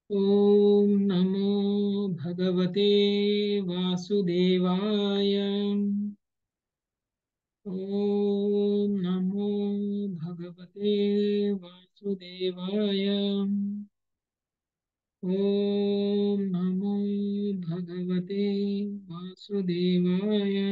ॐ नमो भगवते वासुदेवाय ॐ नमो भगवते वासुदेवाय ॐ नमो भगवते वासुदेवाय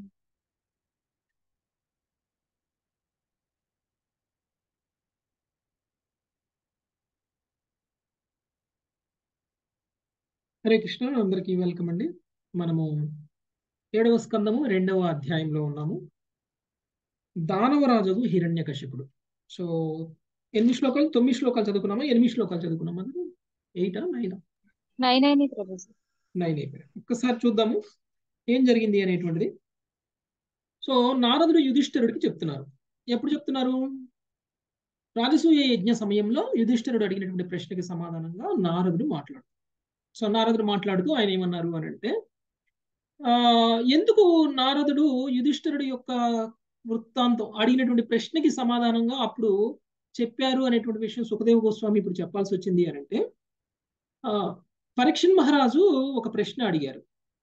హరే కృష్ణ అందరికీ వెల్కమ్ అండి మనము ఏడవ స్కందము రెండవ అధ్యాయంలో ఉన్నాము దానవరాజు హిరణ్యకశిపుడు సో ఎనిమిది శ్లోకాలు తొమ్మిది శ్లోకాలు చదువుకున్నామా ఎనిమిది శ్లోకాలు చదువుకున్నామా ఎయిటా నైనా నైన్ అయినాయి ప్రభుజీ నైన్ అయిపోయాయి ఒక్కసారి చూద్దాము ఏం జరిగింది అనేటువంటిది సో నారదుడు యుధిష్ఠిరుడికి చెప్తున్నారు ఎప్పుడు చెప్తున్నారు రాజసూయ యజ్ఞ సమయంలో యుధిష్ఠిరుడు అడిగినటువంటి ప్రశ్నకి సమాధానంగా నారదుడు మాట్లాడు సో నారదుడు మాట్లాడుతూ ఆయన ఏమన్నారు అని అంటే ఆ ఎందుకు నారదుడు యుధిష్ఠిరుడి యొక్క వృత్తాంతం అడిగినటువంటి ప్రశ్నకి సమాధానంగా అప్పుడు చెప్పారు అనేటువంటి విషయం సుఖదేవ గోస్వామి ఇప్పుడు చెప్పాల్సి వచ్చింది అని అంటే ఆ పరీక్షణ్ మహారాజు ఒక ప్రశ్న అడిగారు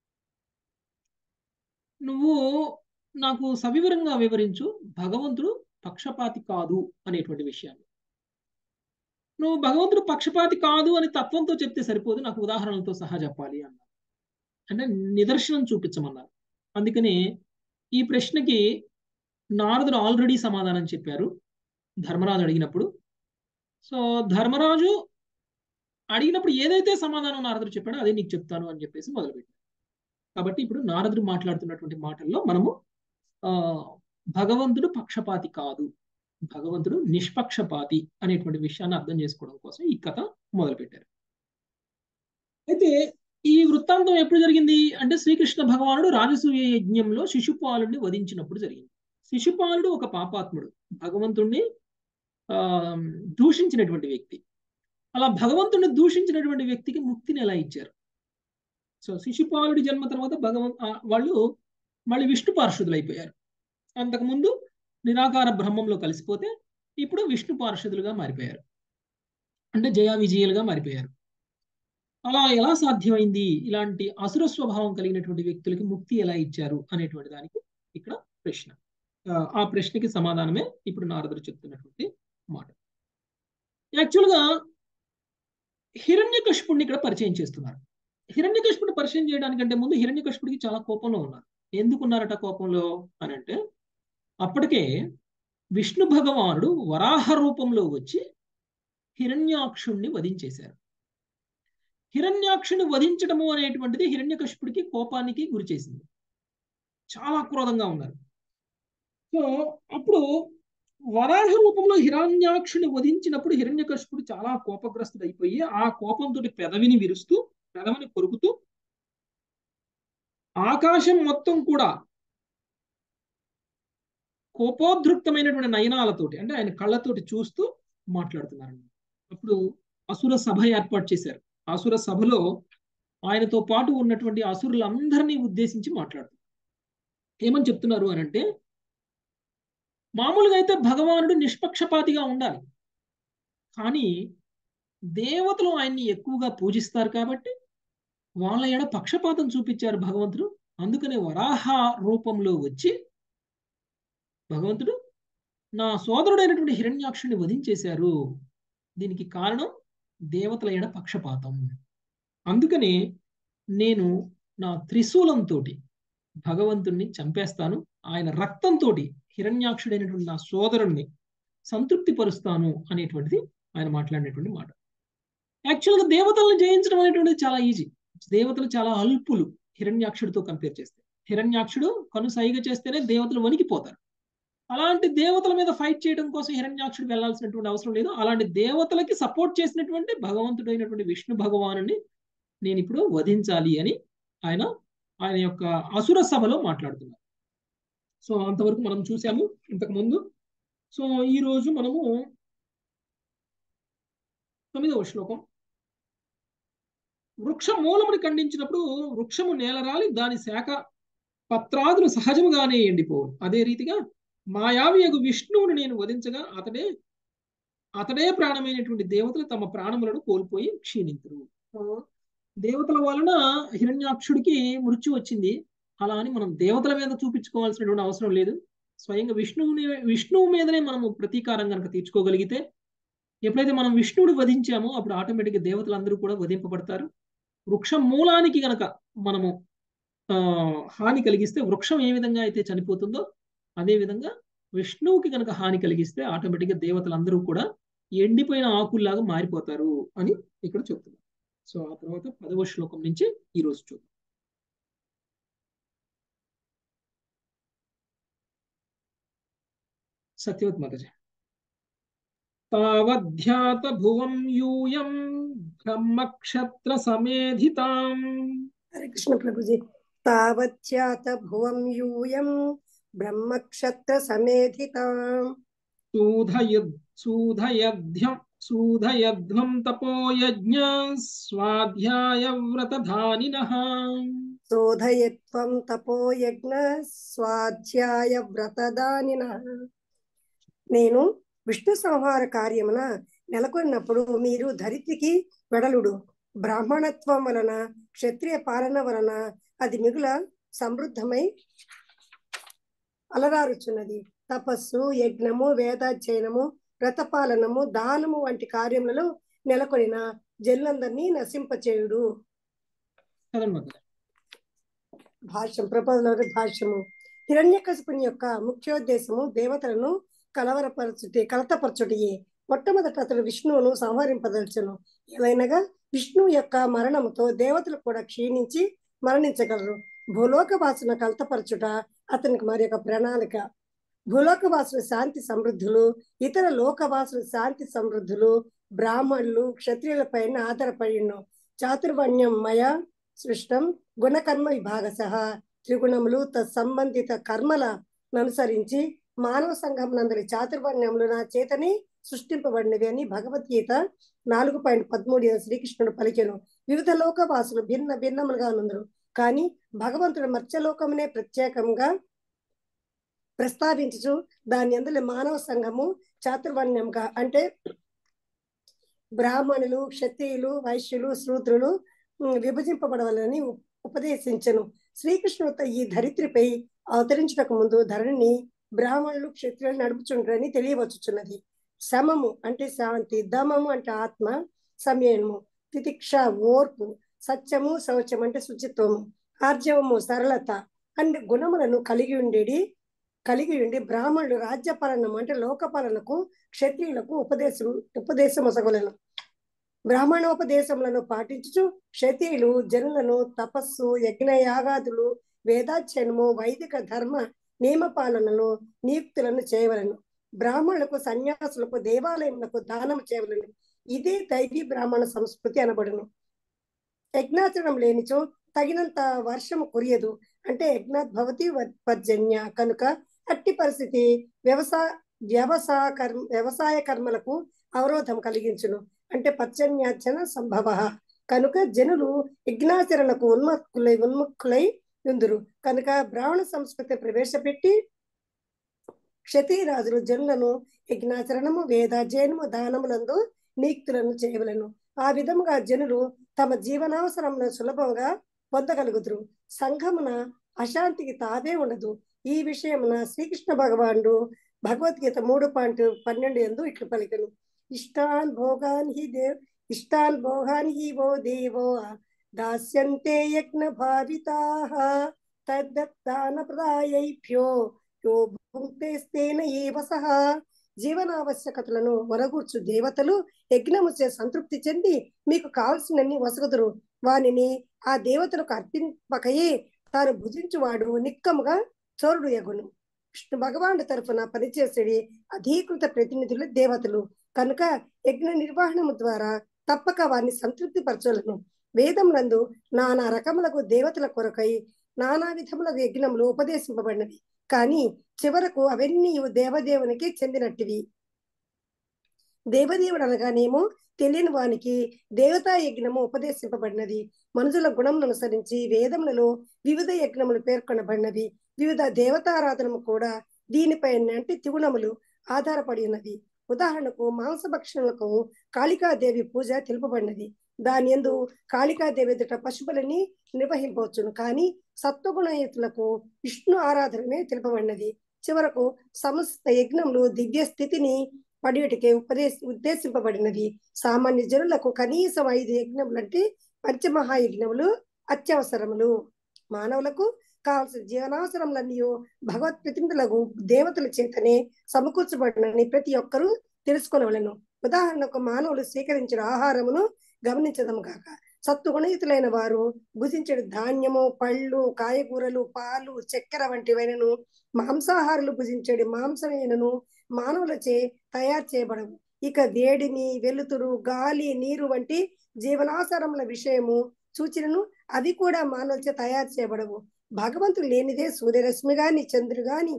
నువ్వు నాకు సవివరంగా వివరించు భగవంతుడు పక్షపాతి కాదు అనేటువంటి విషయాన్ని నువ్వు భగవంతుడు పక్షపాతి కాదు అని తత్వంతో చెప్తే సరిపోదు నాకు ఉదాహరణలతో సహా చెప్పాలి అన్నారు అంటే నిదర్శనం చూపించమన్నారు అందుకని ఈ ప్రశ్నకి నారదుడు ఆల్రెడీ సమాధానం చెప్పారు ధర్మరాజు అడిగినప్పుడు సో ధర్మరాజు అడిగినప్పుడు ఏదైతే సమాధానం నారదుడు చెప్పాడో అదే నీకు చెప్తాను అని చెప్పేసి మొదలుపెట్టారు కాబట్టి ఇప్పుడు నారదుడు మాట్లాడుతున్నటువంటి మాటల్లో మనము ఆ భగవంతుడు పక్షపాతి కాదు భగవంతుడు నిష్పక్షపాతి అనేటువంటి విషయాన్ని అర్థం చేసుకోవడం కోసం ఈ కథ మొదలుపెట్టారు అయితే ఈ వృత్తాంతం ఎప్పుడు జరిగింది అంటే శ్రీకృష్ణ భగవానుడు రాజసూయ యజ్ఞంలో శిశుపాలుడిని వధించినప్పుడు జరిగింది శిశుపాలుడు ఒక పాపాత్ముడు భగవంతుణ్ణి ఆ దూషించినటువంటి వ్యక్తి అలా భగవంతుడిని దూషించినటువంటి వ్యక్తికి ముక్తిని ఎలా ఇచ్చారు సో శిశుపాలుడి జన్మ తర్వాత భగవంత్ వాళ్ళు మళ్ళీ విష్ణు పార్షదులు అయిపోయారు అంతకుముందు నిరాకార బ్రహ్మంలో కలిసిపోతే ఇప్పుడు విష్ణు పార్షదులుగా మారిపోయారు అంటే జయా విజయులుగా మారిపోయారు అలా ఎలా సాధ్యమైంది ఇలాంటి అసుర స్వభావం కలిగినటువంటి వ్యక్తులకి ముక్తి ఎలా ఇచ్చారు అనేటువంటి దానికి ఇక్కడ ప్రశ్న ఆ ప్రశ్నకి సమాధానమే ఇప్పుడు నారదుడు చెప్తున్నటువంటి మాట యాక్చువల్గా హిరణ్యకశిపుడిని ఇక్కడ పరిచయం చేస్తున్నారు హిరణ్యకశిపుడిని పరిచయం చేయడానికంటే ముందు హిరణ్యకశిపుడికి చాలా కోపంలో ఉన్నారు ఎందుకున్నారట కోపంలో అని అంటే అప్పటికే విష్ణు భగవానుడు వరాహ రూపంలో వచ్చి హిరణ్యాక్షుణ్ణి వధించేశారు హిరణ్యాక్షుని వధించడము అనేటువంటిది హిరణ్యకశిపుడికి కోపానికి గురి చేసింది చాలా క్రోధంగా ఉన్నారు సో అప్పుడు వరాహ రూపంలో హిరణ్యాక్షుని వధించినప్పుడు హిరణ్యకశిపుడు చాలా కోపగ్రస్తుడు అయిపోయి ఆ కోపంతో పెదవిని విరుస్తూ పెదవిని కొరుకుతూ ఆకాశం మొత్తం కూడా కోపోద్రుక్తమైనటువంటి నయనాలతోటి అంటే ఆయన కళ్ళతోటి చూస్తూ మాట్లాడుతున్నారు అప్పుడు అసుర సభ ఏర్పాటు చేశారు అసుర సభలో ఆయనతో పాటు ఉన్నటువంటి అసురులందరినీ ఉద్దేశించి మాట్లాడుతున్నారు ఏమని చెప్తున్నారు అని అంటే మామూలుగా అయితే భగవానుడు నిష్పక్షపాతిగా ఉండాలి కానీ దేవతలు ఆయన్ని ఎక్కువగా పూజిస్తారు కాబట్టి వాళ్ళ ఎడ పక్షపాతం చూపించారు భగవంతుడు అందుకనే వరాహ రూపంలో వచ్చి భగవంతుడు నా సోదరుడైనటువంటి హిరణ్యాక్షుని వధించేశారు దీనికి కారణం దేవతల ఎడ పక్షపాతం అందుకనే నేను నా త్రిశూలంతో భగవంతుణ్ణి చంపేస్తాను ఆయన రక్తంతో హిరణ్యాక్షుడైనటువంటి నా సోదరుణ్ణి సంతృప్తి పరుస్తాను అనేటువంటిది ఆయన మాట్లాడినటువంటి మాట యాక్చువల్గా దేవతలను జయించడం అనేటువంటిది చాలా ఈజీ దేవతలు చాలా అల్పులు హిరణ్యాక్షుడితో కంపేర్ చేస్తే హిరణ్యాక్షుడు కను సైగ చేస్తేనే దేవతలు వణికిపోతారు అలాంటి దేవతల మీద ఫైట్ చేయడం కోసం హిరణ్యాక్షుడు వెళ్లాల్సినటువంటి అవసరం లేదు అలాంటి దేవతలకి సపోర్ట్ చేసినటువంటి భగవంతుడు అయినటువంటి విష్ణు భగవాను నేను ఇప్పుడు వధించాలి అని ఆయన ఆయన యొక్క అసుర సభలో మాట్లాడుతున్నారు సో అంతవరకు మనం చూసాము ఇంతకు ముందు సో ఈ రోజు మనము తొమ్మిదవ శ్లోకం వృక్ష మూలముని ఖండించినప్పుడు వృక్షము నేలరాలి దాని శాఖ పత్రాదులు సహజముగానే ఎండిపోవు అదే రీతిగా మాయావియగు విష్ణువుని నేను వధించగా అతడే అతడే ప్రాణమైనటువంటి దేవతలు తమ ప్రాణములను కోల్పోయి క్షీణింతురు సో, దేవతల వలన హిరణ్యాక్షుడికి మృత్యు వచ్చింది అలా అని మనం దేవతల మీద చూపించుకోవాల్సినటువంటి అవసరం లేదు స్వయంగా విష్ణువుని విష్ణువు మీదనే మనము ప్రతీకారం కనుక తీర్చుకోగలిగితే ఎప్పుడైతే మనం విష్ణువుడు వధించామో అప్పుడు ఆటోమేటిక్గా దేవతలందరూ కూడా వధింపబడతారు వృక్షం మూలానికి గనక మనము ఆ, హాని కలిగిస్తే వృక్షం ఏ విధంగా అయితే చనిపోతుందో అదే విధంగా విష్ణువుకి గనక హాని కలిగిస్తే ఆటోమేటిక్గా దేవతలందరూ కూడా ఎండిపోయిన ఆకుల్లాగా మారిపోతారు అని ఇక్కడ చెప్తున్నారు సో ఆ తర్వాత పదవ శ్లోకం నుంచి ఈ రోజు చూద్దాం సత్యవత్ మాతాజీ తావధ్యాత భువం యూయం బ్రహ్మక్షత్ర సమేధితాం హరే కృష్ణ ప్రభుజీ తావత్యాత భువం యూయం బ్రహ్మక్షత్ర సమేధితాం సూధయద్ సూధయధ్యం సూధయధ్వం తపోయజ్ఞ స్వాధ్యాయ వ్రతధానినః శోధయత్వం తపోయజ్ఞ స్వాధ్యాయ వ్రతదానిన నేను విష్ణు సంహార కార్యమున నెలకొన్నప్పుడు మీరు ధరిత్రికి వెడలుడు బ్రాహ్మణత్వం వలన క్షత్రియ పాలన వలన అది మిగుల సమృద్ధమై అలరారుచున్నది తపస్సు యజ్ఞము వేదాధ్యయనము వ్రతపాలనము దానము వంటి కార్యములలో నెలకొనిన జనులందరినీ నశింపచేయుడు చదవండి మాతాజీ భాష్యం ప్రపదలోని భాష్యము హిరణ్యకశిపుని యొక్క ముఖ్యోద్దేశము దేవతలను కలవరపరచుటి కలతపరచుటియే మొట్టమొదట అతడు విష్ణువును సంహరింపదల్చును ఏవైనగా విష్ణువు యొక్క మరణముతో దేవతలు కూడా క్షీణించి మరణించగలరు భూలోక వాసున కలతపరచుట అతనికి మరి ఒక ప్రణాళిక భూలోక వాసుల శాంతి సమృద్ధులు ఇతర లోకవాసుల శాంతి సమృద్ధులు బ్రాహ్మణులు క్షత్రియుల పైన ఆధారపడిను చాతుర్వర్ణ్యం మయ సృష్టం గుణకర్మ విభాగశ త్రిగుణములు తత్సంబంధిత కర్మలను అనుసరించి మానవ సంఘం నందరి చాతుర్వర్ణ్యములు నా చేతని సృష్టింపబడినవి అని భగవద్గీత నాలుగు పాయింట్ పదమూడు శ్రీకృష్ణుడు పలికెను వివిధ లోకవాసులు భిన్న భిన్నములుగా నుందరు కానీ భగవంతుడు మత్స్యలోకమునే ప్రత్యేకంగా ప్రస్తావించుచు దాని అందులో మానవ సంఘము చాతుర్వర్ణ్యంగా అంటే బ్రాహ్మణులు క్షత్రియులు వైశ్యులు శూద్రులు ఉమ్, విభజింపబడవలని ఉ- ఉపదేశించను శ్రీకృష్ణుడు ఈ ధరిత్రిపై అవతరించక ముందు ధరణిని బ్రాహ్మణులు క్షత్రియులు నడుపుచుండ్రని తెలియవచ్చుచున్నది సమము అంటే శాంతి దమము అంటే ఆత్మ సంయమము తితిక్ష ఓర్పు సత్యము శౌచం అంటే శుచిత్వము ఆర్జవము సరళత అన్ని గుణములను కలిగి ఉండేది కలిగి ఉండి బ్రాహ్మణులు రాజ్యపాలనం అంటే లోకపాలనకు క్షత్రియులకు ఉపదేశం ఉపదేశమొసగలను బ్రాహ్మణోపదేశములను పాటించుచు క్షత్రియులు జనులను తపస్సు యజ్ఞయాగాదులు వేదాధ్యయనము వైదిక ధర్మ నియమ పాలనను నియుక్తులను చేయవలను బ్రాహ్మణులకు సన్యాసులకు దేవాలయములకు దానం చేయవలను ఇదే దైవీ బ్రాహ్మణ సంస్కృతి అనబడును యజ్ఞాచరణం లేనిచో తగినంత వర్షము కురియదు అంటే యజ్ఞాత్ భవతి వద్- పర్జన్య కనుక అట్టి పరిస్థితి వ్యవసాయ వ్యవసాయ కర్మ వ్యవసాయ కర్మలకు అవరోధం కలిగించును అంటే పర్జన్యాచన సంభవ కనుక జనులు యజ్ఞాచరణకు ఉన్ముఖులై ఉన్ముఖులై ఉందురు కనుక బ్రాహ్మణ సంస్కృతి ప్రవేశపెట్టి క్షత్రియరాజులు జనులను యజ్ఞాచరణము వేదాధ్యయనము దానములందు నియుక్తులను చేయవలను ఆ విధముగా జనులు తమ జీవనావసరములను సులభంగా పొందగలుగుదురు సంఘమున అశాంతికి తావే ఉండదు ఈ విషయమున శ్రీకృష్ణ భగవానుడు భగవద్గీత మూడు పాయింట్ పన్నెండు ఎందు ఇట్లు పలికను ఇష్టాన్ భోగాన్ హి దేవ్ ఇష్టాన్ భోగాన్ హి వో దేవో దాస్యంతే యజ్ఞ భావితాః తద్దాన ప్రదాయైభ్యో యో భుంక్తేస్తేన ఏవ సహ జీవనావశ్యకతలను వరగూర్చు దేవతలు యజ్ఞముచే సంతృప్తి చెంది మీకు కావలసినన్ని వసగుదురు వానిని ఆ దేవతలకు అర్పింపకయే తాను భుజించువాడు నిక్కముగా చోరుడు యగును విష్ణు భగవానుడి తరఫున పనిచేసేది అధీకృత ప్రతినిధులు దేవతలు కనుక యజ్ఞ నిర్వహణము ద్వారా తప్పక వారిని సంతృప్తి పరచలను వేదములందు నానా రకములకు దేవతల కొరకై నానా విధముల యజ్ఞములు ఉపదేశింపబడినవి కానీ చివరకు అవన్నీ దేవదేవునికి చెందినట్టివి దేవదేవుడు అనగానేమో తెలియని వానికి దేవతా యజ్ఞము ఉపదేశింపబడినది మనుషుల గుణం అనుసరించి వేదములలో వివిధ యజ్ఞములు పేర్కొనబడినవి వివిధ దేవతారాధనము కూడా దీనిపై అంటే త్రిగుణములు ఆధారపడి ఉన్నది ఉదాహరణకు మాంసభక్షణలకు కాళికాదేవి పూజ తెలుపబడినది దాని ఎందు కాళికాదేవి ఎదుట పశువులని నిర్వహింపవచ్చును కానీ సత్వగుణయుతులకు విష్ణు ఆరాధనమే తెలుపబడినది చివరకు సమస్త యజ్ఞములు దివ్య స్థితిని పడియటికే ఉపదేశ ఉద్దేశింపబడినది సామాన్య జనులకు కనీసం ఐదు యజ్ఞములు అంటే పంచమహాయజ్ఞములు అత్యవసరములు మానవులకు కావలసిన జీవనావసరములన్నీ భగవత్ ప్రతినిధులకు దేవతల చేతనే సమకూర్చబడినని ప్రతి ఒక్కరూ తెలుసుకొనవలను ఉదాహరణకు మానవులు స్వీకరించిన ఆహారమును గమనించదము కాక సత్వగుణయుతులైన వారు భుజించే ధాన్యము పళ్ళు కాయగూరలు పాలు చక్కెర వంటివైనను మాంసాహారులు భుజించేది మాంసమైనను మానవులచే తయారు చేయబడవు ఇక వేడిని వెలుతురు గాలి నీరు వంటి జీవనాసరముల విషయము సూచనను అవి కూడా మానవులచే తయారు చేయబడవు భగవంతుడు లేనిదే సూర్యరశ్మి గాని చంద్రుడు గాని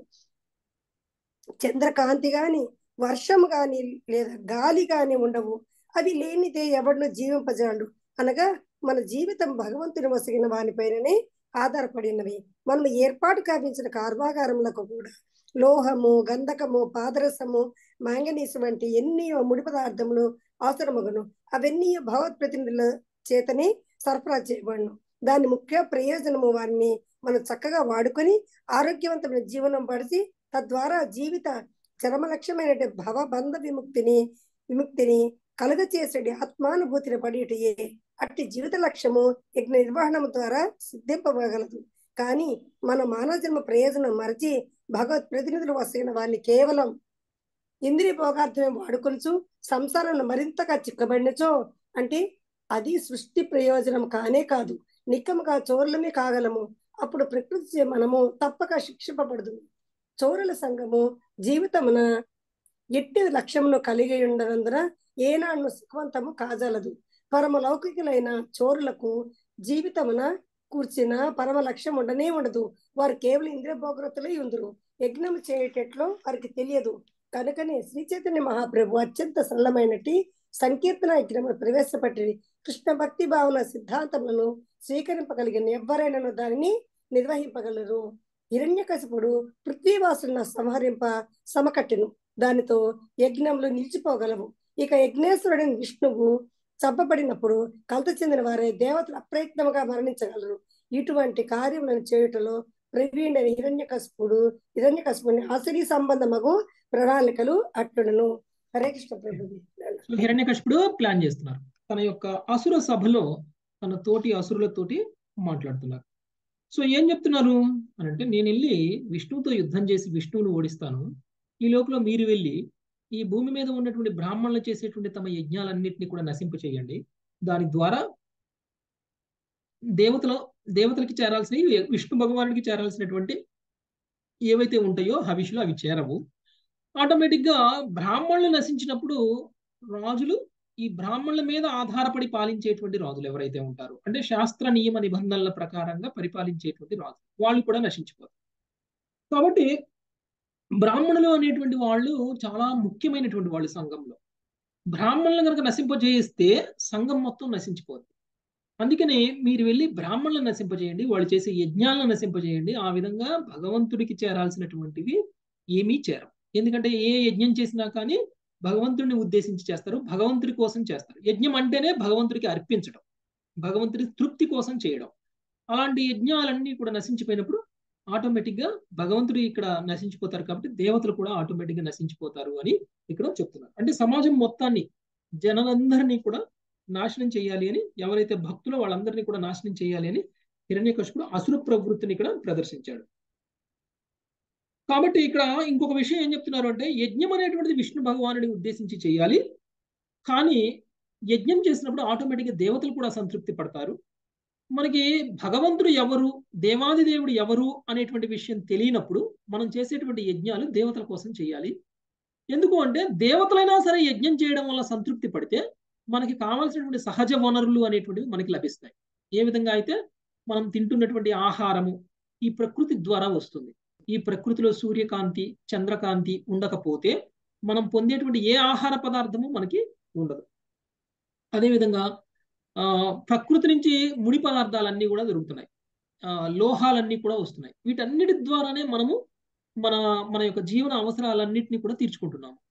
చంద్రకాంతి గాని వర్షము గాని లేదా గాలి గాని ఉండవు అవి లేనిదే ఎవరినో జీవింపజాడు అనగా మన జీవితం భగవంతుని వసిగిన వానిపైననే ఆధారపడినవి మనం ఏర్పాటు కావించిన కర్మాగారములకు కూడా లోహము గంధకము పాదరసము మాంగనీసు వంటి ఎన్ని ముడి పదార్థములు అవసరమగును అవన్నీ భగవత్ ప్రతినిధుల చేతనే సరఫరా చేయబడును దాని ముఖ్య ప్రయోజనము వారిని మనం చక్కగా వాడుకొని ఆరోగ్యవంతమైన జీవనం పడిచి తద్వారా జీవిత చరమ లక్ష్యమైన భవబంధ విముక్తిని విముక్తిని కలుగచేసేటి ఆత్మానుభూతిని పడేటియే అట్టి జీవిత లక్ష్యము యజ్ఞ నిర్వహణం ద్వారా సిద్ధింపగలదు కానీ మన మానవ జన్మ ప్రయోజనం మరచి భగవత్ ప్రతినిధులు వసైన వారిని కేవలం ఇంద్రియ భోగార్థమే వాడుకొనుచు సంసారంలో మరింతగా చిక్కబడినచో అంటే అది సృష్టి ప్రయోజనం కానే కాదు నిక్కముగా చోరులమే కాగలము అప్పుడు ప్రకృతి మనము తప్పక శిక్షింపబడదు చోరుల సంఘము జీవితమున ఎట్టి లక్ష్యమును కలిగి ఉండనందున ఏనాడు సుఖవంతము కాజలదు పరమ లౌకికులైన చోరులకు జీవితమున కూర్చిన పరమ లక్ష్యం ఉండనే ఉండదు వారు కేవలం ఇంద్రియ భోగ్రతలై ఉందరు యజ్ఞం చేయటట్లో వారికి తెలియదు కనుకనే శ్రీ చైతన్య మహాప్రభు అత్యంత సరళమైనటి సంకీర్తన యజ్ఞమును ప్రవేశపెట్టి కృష్ణ భక్తి భావన సిద్ధాంతములను స్వీకరింపగలిగిన ఎవ్వరైనా దానిని నిర్వహింపగలరు హిరణ్యకశపుడు పృథ్వీవాసులను సంహరింప సమకట్టెను దానితో యజ్ఞములు నిలిచిపోగలవు ఇక యజ్ఞేశ్వరుడిని విష్ణువు చంపబడినప్పుడు కలత చెందిన వారే దేవతలు అప్రయత్నముగా మరణించగలరు ఇటువంటి కార్యములను చేయుటలో ప్రవీణ హిరణ్యకశపుడు హిరణ్యకశపుని ఆశ్చర్య సంబంధమగు ప్రణాళికలు అట్టుడును హరే కృష్ణ ప్రభు సో హిరణ్యకశిపుడు ప్లాన్ చేస్తున్నారు తన యొక్క అసుర సభలో తన తోటి అసురులతోటి మాట్లాడుతున్నారు సో ఏం చెప్తున్నారు అని అంటే నేను వెళ్ళి విష్ణువుతో యుద్ధం చేసి విష్ణువును ఓడిస్తాను ఈ లోపల మీరు వెళ్ళి ఈ భూమి మీద ఉన్నటువంటి బ్రాహ్మణులు చేసేటువంటి తమ యజ్ఞాలన్నింటినీ కూడా నశింపు చేయండి దాని ద్వారా దేవతల దేవతలకి చేరాల్సినవి విష్ణు భగవానుడికి చేరాల్సినటువంటి ఏవైతే ఉంటాయో హవిషులు అవి చేరవు ఆటోమేటిక్ గా బ్రాహ్మణులు నశించినప్పుడు రాజులు ఈ బ్రాహ్మణుల మీద ఆధారపడి పాలించేటువంటి రాజులు ఎవరైతే ఉంటారో అంటే శాస్త్ర నియమ నిబంధనల ప్రకారంగా పరిపాలించేటువంటి రాజులు వాళ్ళు కూడా నశించిపోతారు కాబట్టి బ్రాహ్మణులు అనేటువంటి వాళ్ళు చాలా ముఖ్యమైనటువంటి వాళ్ళు సంఘంలో బ్రాహ్మణులను కనుక నశింపజేస్తే సంఘం మొత్తం నశించిపోతుంది అందుకనే మీరు వెళ్ళి బ్రాహ్మణులను నశింపజేయండి వాళ్ళు చేసే యజ్ఞాలను నశింపజేయండి ఆ విధంగా భగవంతుడికి చేరాల్సినటువంటివి ఏమీ చేరవు ఎందుకంటే ఏ యజ్ఞం చేసినా కానీ భగవంతుడిని ఉద్దేశించి చేస్తారు భగవంతుడి కోసం చేస్తారు యజ్ఞం అంటేనే భగవంతుడికి అర్పించడం భగవంతుడి తృప్తి కోసం చేయడం అలాంటి యజ్ఞాలన్నీ కూడా నశించిపోయినప్పుడు ఆటోమేటిక్ గా భగవంతుడు ఇక్కడ నశించిపోతారు కాబట్టి దేవతలు కూడా ఆటోమేటిక్ గా నశించిపోతారు అని ఇక్కడ చెప్తున్నారు అంటే సమాజం మొత్తాన్ని జనాలందరినీ కూడా నాశనం చేయాలి అని ఎవరైతే భక్తులో వాళ్ళందరినీ కూడా నాశనం చేయాలి అని హిరణ్యకశిపుడు అసుర ప్రవృత్తిని ఇక్కడ ప్రదర్శించాడు కాబట్టి ఇక్కడ ఇంకొక విషయం ఏం చెప్తున్నారు అంటే యజ్ఞం అనేటువంటిది విష్ణు భగవానుడిని ఉద్దేశించి చేయాలి కానీ యజ్ఞం చేసినప్పుడు ఆటోమేటిక్గా దేవతలు కూడా సంతృప్తి పడతారు మనకి భగవంతుడు ఎవరు దేవాది దేవుడు ఎవరు అనేటువంటి విషయం తెలియనప్పుడు మనం చేసేటువంటి యజ్ఞాలు దేవతల కోసం చేయాలి ఎందుకు అంటే దేవతలైనా సరే యజ్ఞం చేయడం వల్ల సంతృప్తి పడితే మనకి కావాల్సినటువంటి సహజ వనరులు అనేటువంటివి మనకి లభిస్తాయి ఏ విధంగా అయితే మనం తింటున్నటువంటి ఆహారము ఈ ప్రకృతి ద్వారా వస్తుంది ఈ ప్రకృతిలో సూర్యకాంతి చంద్రకాంతి ఉండకపోతే మనం పొందేటువంటి ఏ ఆహార పదార్థము మనకి ఉండదు అదేవిధంగా ఆ ప్రకృతి నుంచి ముడి పదార్థాలన్నీ కూడా దొరుకుతున్నాయి ఆ లోహాలన్నీ కూడా వస్తున్నాయి వీటన్నిటి ద్వారానే మనము మన మన యొక్క జీవన అవసరాలన్నింటినీ కూడా తీర్చుకుంటున్నాము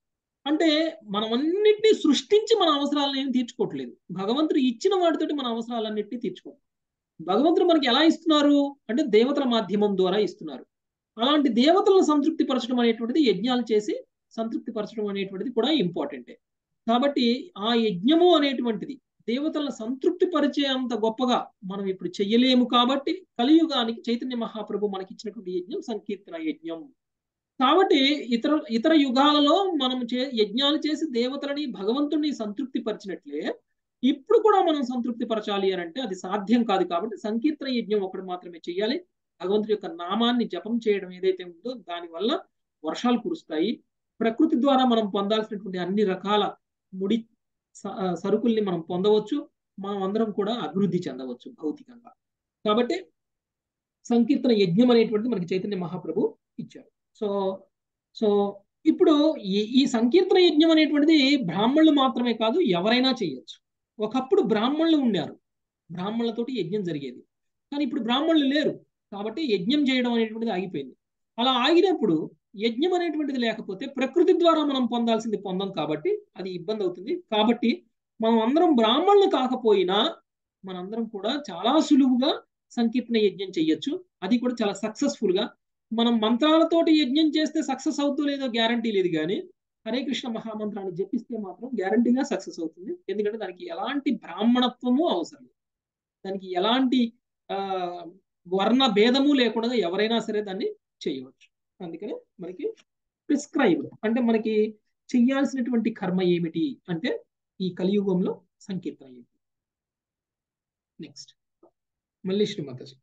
అంటే మనం అన్నిటినీ సృష్టించి మన అవసరాలను ఏమి తీర్చుకోవట్లేదు భగవంతుడు ఇచ్చిన వాటితోటి మన అవసరాలన్నింటినీ తీర్చుకోవాలి భగవంతుడు మనకి ఎలా ఇస్తున్నారు అంటే దేవతల మాధ్యమం ద్వారా ఇస్తున్నారు అలాంటి దేవతలను సంతృప్తి పరచడం అనేటువంటిది యజ్ఞాలు చేసి సంతృప్తి పరచడం అనేటువంటిది కూడా ఇంపార్టెంటే కాబట్టి ఆ యజ్ఞము అనేటువంటిది దేవతలను సంతృప్తి పరిచే అంత గొప్పగా మనం ఇప్పుడు చెయ్యలేము కాబట్టి కలియుగానికి చైతన్య మహాప్రభు మనకి ఇచ్చినటువంటి యజ్ఞం సంకీర్తన యజ్ఞం కాబట్టి ఇతర ఇతర యుగాలలో మనం చే యజ్ఞాలు చేసి దేవతలని భగవంతుడిని సంతృప్తి పరిచినట్లే ఇప్పుడు కూడా మనం సంతృప్తి పరచాలి అని అంటే అది సాధ్యం కాదు కాబట్టి సంకీర్తన యజ్ఞం ఒకటి మాత్రమే చేయాలి భగవంతుడి యొక్క నామాన్ని జపం చేయడం ఏదైతే ఉందో దానివల్ల వర్షాలు కురుస్తాయి ప్రకృతి ద్వారా మనం పొందాల్సినటువంటి అన్ని రకాల ముడి సరుకుల్ని మనం పొందవచ్చు మనం అందరం కూడా అభివృద్ధి చెందవచ్చు భౌతికంగా కాబట్టి సంకీర్తన యజ్ఞం అనేటువంటిది మనకి చైతన్య మహాప్రభు ఇచ్చారు సో సో ఇప్పుడు ఈ ఈ సంకీర్తన యజ్ఞం అనేటువంటిది బ్రాహ్మణులు మాత్రమే కాదు ఎవరైనా చేయొచ్చు ఒకప్పుడు బ్రాహ్మణులు ఉన్నారు బ్రాహ్మణులతోటి యజ్ఞం జరిగేది కానీ ఇప్పుడు బ్రాహ్మణులు లేరు కాబట్టి యజ్ఞం చేయడం అనేటువంటిది ఆగిపోయింది అలా ఆగినప్పుడు యజ్ఞం అనేటువంటిది లేకపోతే ప్రకృతి ద్వారా మనం పొందాల్సింది పొందాం కాబట్టి అది ఇబ్బంది అవుతుంది కాబట్టి మనం అందరం బ్రాహ్మణులు కాకపోయినా మనందరం కూడా చాలా సులువుగా సంకీర్తన యజ్ఞం చెయ్యొచ్చు అది కూడా చాలా సక్సెస్ఫుల్ గా మనం మంత్రాలతోటి యజ్ఞం చేస్తే సక్సెస్ అవుతూ లేదో గ్యారంటీ లేదు కానీ హరే కృష్ణ మహామంత్రాన్ని జపిస్తే మాత్రం గ్యారంటీగా సక్సెస్ అవుతుంది ఎందుకంటే దానికి ఎలాంటి బ్రాహ్మణత్వము అవసరం దానికి ఎలాంటి ఆ వర్ణ భేదము లేకుండా ఎవరైనా సరే దాన్ని చేయవచ్చు అందుకని మనకి ప్రిస్క్రైబ్ అంటే మనకి చెయ్యాల్సినటువంటి కర్మ ఏమిటి అంటే ఈ కలియుగంలో సంకీర్తన ఏమిటి నెక్స్ట్ మళ్ళీ శ్రీమతజీ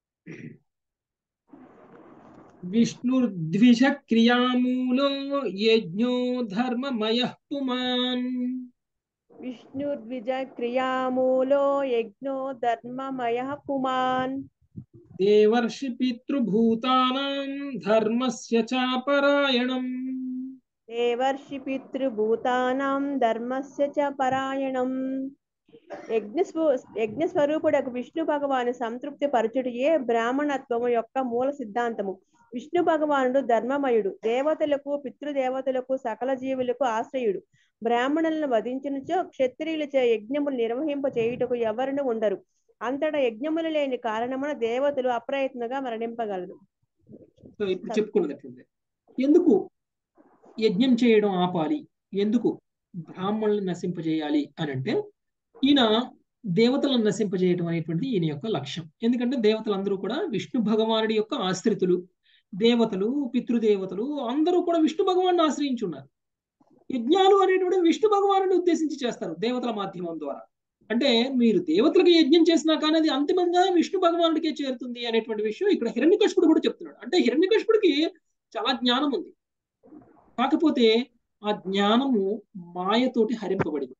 విష్ణుర్ద్విజ క్రియామూలో యజ్ఞో ధర్మమయ పుమాన్ విష్ణుర్ద్విజ క్రియామూలో యజ్ఞో ధర్మమయ పుమాన్ దేవర్షి పితృభూతానాం ధర్మస్య చాపరాయణం దేవర్షి పితృభూతానాం ధర్మస్య చ పరాయణం యజ్ఞ యజ్ఞ స్వరూపుడకు విష్ణు భగవాను సంతృప్తి పరచుడియే బ్రాహ్మణత్వము యొక్క మూల సిద్ధాంతము విష్ణు భగవానుడు ధర్మమయుడు దేవతలకు పితృదేవతలకు సకల జీవులకు ఆశ్రయుడు బ్రాహ్మణులను వధించినచో క్షత్రియులచే యజ్ఞములు నిర్వహింప చేయుటకు ఎవరిని ఉండరు అంతటా యజ్ఞములు లేని కారణమున దేవతలు అప్రయత్నంగా మరణింపగలరు సో ఇప్పుడు చెప్పుకున్నట్టుంది ఎందుకు యజ్ఞం చేయడం ఆపాలి ఎందుకు బ్రాహ్మణులను నశింపజేయాలి అని అంటే ఈయన దేవతలను నశింపజేయడం అనేటువంటిది ఈయన యొక్క లక్ష్యం ఎందుకంటే దేవతలందరూ కూడా విష్ణు భగవానుడి యొక్క ఆశ్రితులు దేవతలు పితృదేవతలు అందరూ కూడా విష్ణు భగవాన్ని ఆశ్రయించి ఉన్నారు యజ్ఞాలు అనేటువంటి విష్ణు భగవానుని ఉద్దేశించి చేస్తారు దేవతల మాధ్యమం ద్వారా అంటే మీరు దేవతలకు యజ్ఞం చేసినా కానీ అది అంతిమంగా విష్ణు భగవానుడికే చేరుతుంది అనేటువంటి విషయం ఇక్కడ హిరణ్యకశుడు కూడా చెప్తున్నాడు అంటే హిరణ్యకశుడికి చాలా జ్ఞానం ఉంది కాకపోతే ఆ జ్ఞానము మాయతోటి హరింపబడింది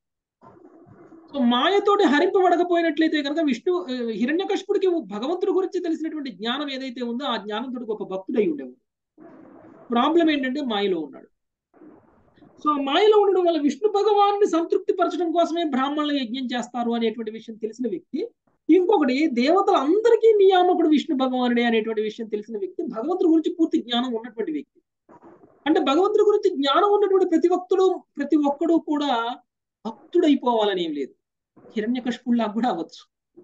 సో మాయతోటి హరింపబడకపోయినట్లయితే కనుక విష్ణు హిరణ్యకశిపుడికి భగవంతుడి గురించి తెలిసినటువంటి జ్ఞానం ఏదైతే ఉందో ఆ జ్ఞానంతో గొప్ప భక్తుడై ఉండేవాడు ప్రాబ్లం ఏంటంటే మాయలో ఉన్నాడు సో మాయలో ఉండడం వల్ల విష్ణు భగవాన్ని సంతృప్తి పరచడం కోసమే బ్రాహ్మణుల యజ్ఞం చేస్తారు అనేటువంటి విషయం తెలిసిన వ్యక్తి ఇంకొకటి దేవతలందరికీ నియామకుడు విష్ణు భగవానుడే అనేటువంటి విషయం తెలిసిన వ్యక్తి భగవంతుడి గురించి పూర్తి జ్ఞానం ఉన్నటువంటి వ్యక్తి అంటే భగవంతుడి గురించి జ్ఞానం ఉన్నటువంటి ప్రతి భక్తుడు ప్రతి ఒక్కడు కూడా భక్తుడైపోవాలని ఏం లేదు హిరణ్యకశిపుల్లాగా కూడా అవ్వచ్చు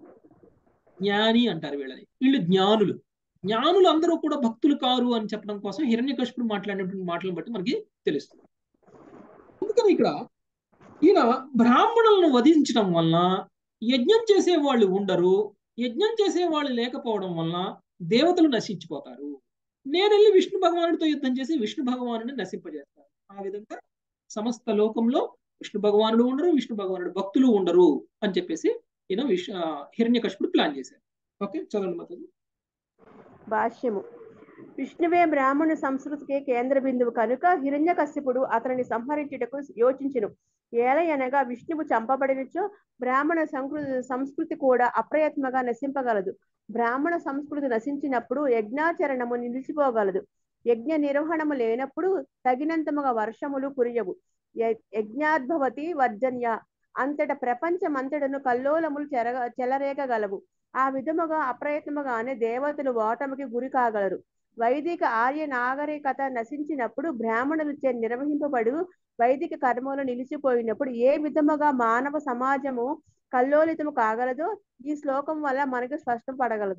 జ్ఞాని అంటారు వీళ్ళని వీళ్ళు జ్ఞానులు జ్ఞానులు అందరూ కూడా భక్తులు కారు అని చెప్పడం కోసం హిరణ్యకశిపుడు మాట్లాడినటువంటి మాటలను బట్టి మనకి తెలుస్తుంది అందుకని ఇక్కడ ఈయన బ్రాహ్మణులను వధించడం వలన యజ్ఞం చేసే వాళ్ళు ఉండరు యజ్ఞం చేసే వాళ్ళు లేకపోవడం వలన దేవతలు నశించిపోతారు నేను వెళ్ళి విష్ణు భగవానుడితో యుద్ధం చేసి విష్ణు భగవానుని నశింపజేస్తాను ఆ విధంగా సమస్త లోకంలో విష్ణు భగవానుడు ఉండరు విష్ణు భగవానుడు భక్తులు ఉండరు అని చెప్పేసి ఈయన విష్ హిరణ్యకశిపుడు ప్లాన్ చేశారు ఓకే చదవండి మాతాజీ భాష్యము విష్ణువే బ్రాహ్మణ సంస్కృతికి కేంద్ర బిందువు కనుక హిరణ్యకశ్యపుడు అతనిని సంహరించుటకు యోచించును ఏలయనగా విష్ణువు చంపబడినచో బ్రాహ్మణ సంస్కృతి సంస్కృతి కూడా అప్రయత్నగా నశింపగలదు బ్రాహ్మణ సంస్కృతి నశించినప్పుడు యజ్ఞాచరణము నిలిచిపోగలదు యజ్ఞ నిర్వహణము లేనప్పుడు తగినంతముగా వర్షములు కురియవు యజ్ఞాద్భవతి వర్జన్య అంతట ప్రపంచమంతటను కల్లోలములు చెరగ చెలరేగగలవు ఆ విధముగా అప్రయత్నముగానే దేవతలు ఓటమికి గురి కాగలరు వైదిక ఆర్య నాగరికత నశించినప్పుడు బ్రాహ్మణులచే నిర్వహింపబడు వైదిక కర్మలు నిలిచిపోయినప్పుడు ఏ విధముగా మానవ సమాజము కల్లోలితము కాగలదో ఈ శ్లోకం వల్ల మనకు స్పష్టం పడగలదు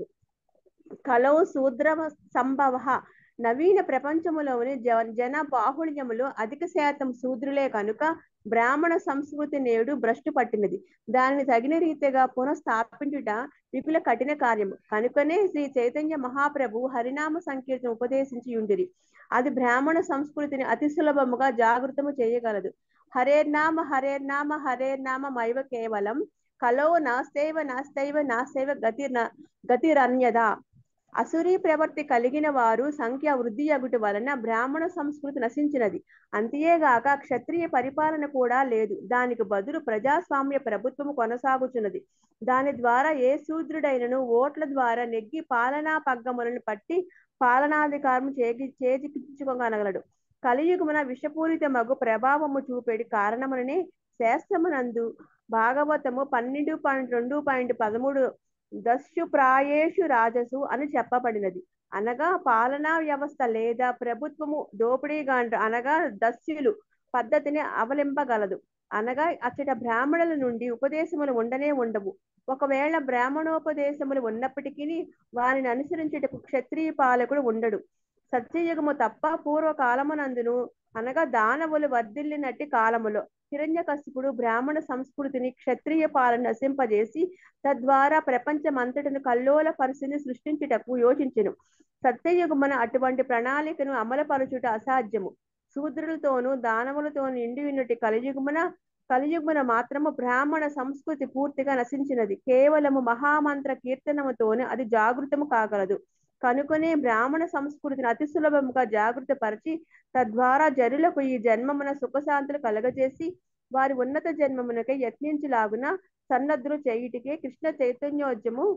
కలో శూద్ర సంభవ నవీన ప్రపంచములోని జ- జన బాహుళ్యములో అధిక శాతం శూద్రులే కనుక బ్రాహ్మణ సంస్కృతి నేడు భ్రష్టు పట్టినది దానిని తగిన రీతిగా పునఃస్థాపించుట విపుల కఠిన కార్యము కనుకనే శ్రీ చైతన్య మహాప్రభు హరినామ సంకీర్తన ఉపదేశించి ఉండిరి అది బ్రాహ్మణ సంస్కృతిని అతి సులభముగా జాగృతము చేయగలదు హరేర్నామ హరేర్నామ హరేర్నామ మైవ కేవలం కలో నాస్తైవ నాస్తైవ నాస్తైవ గతిర్ గతిరన్యదా అసురీ ప్రవర్తి కలిగిన వారు సంఖ్య వృద్ధి అగుట వలన బ్రాహ్మణ సంస్కృతి నశించినది అంతేగాక క్షత్రియ పరిపాలన కూడా లేదు దానికి బదులు ప్రజాస్వామ్య ప్రభుత్వము కొనసాగుచున్నది దాని ద్వారా ఏ శూద్రుడైనను ఓట్ల ద్వారా నెగ్గి పాలనా పగ్గములను పట్టి పాలనాధికారం చేగి చేజిక్కించుకోగలగలడు కలియుగమున విషపూరిత మగు ప్రభావము చూపేడి కారణముననే శాస్త్రమునందు భాగవతము పన్నెండు పాయింట్ రెండు పాయింట్ పదమూడు దస్యు ప్రాయేషు రాజసు అని చెప్పబడినది అనగా పాలనా వ్యవస్థ లేదా ప్రభుత్వము దోపిడీగా అనగా దస్యులు పద్ధతిని అవలింపగలదు అనగా అచ్చట బ్రాహ్మణుల నుండి ఉపదేశములు ఉండనే ఉండవు ఒకవేళ బ్రాహ్మణోపదేశములు ఉన్నప్పటికీ వారిని అనుసరించుటకు క్షత్రియ పాలకుడు ఉండడు సత్యయుగము తప్ప పూర్వకాలమునందును అనగా దానవులు వర్ధిల్లినట్టి కాలములో హిరణ్యకశిపుడు బ్రాహ్మణ సంస్కృతిని క్షత్రియ పాలన నశింపజేసి తద్వారా ప్రపంచమంతటను కల్లోల పరిస్థితిని సృష్టించుటకు యోచించెను సత్యయుగమున అటువంటి ప్రణాళికను అమలుపరచుట అసాధ్యము శూద్రులతోనూ దానవులతోనూ నిండి ఉన్నటి కలియుగమున కలియుగమున మాత్రము బ్రాహ్మణ సంస్కృతి పూర్తిగా నశించినది కేవలము మహామంత్ర కీర్తనముతోనే అది జాగృతము కాగలదు కనుకనే బ్రాహ్మణ సంస్కృతిని అతి సులభముగా జాగృత పరిచి తద్వారా జనులకు ఈ జన్మమున సుఖశాంతులు కలగజేసి వారి ఉన్నత జన్మమునకై యత్నించులాగున సన్నద్ధులు చేయుటికే కృష్ణ చైతన్యోద్యము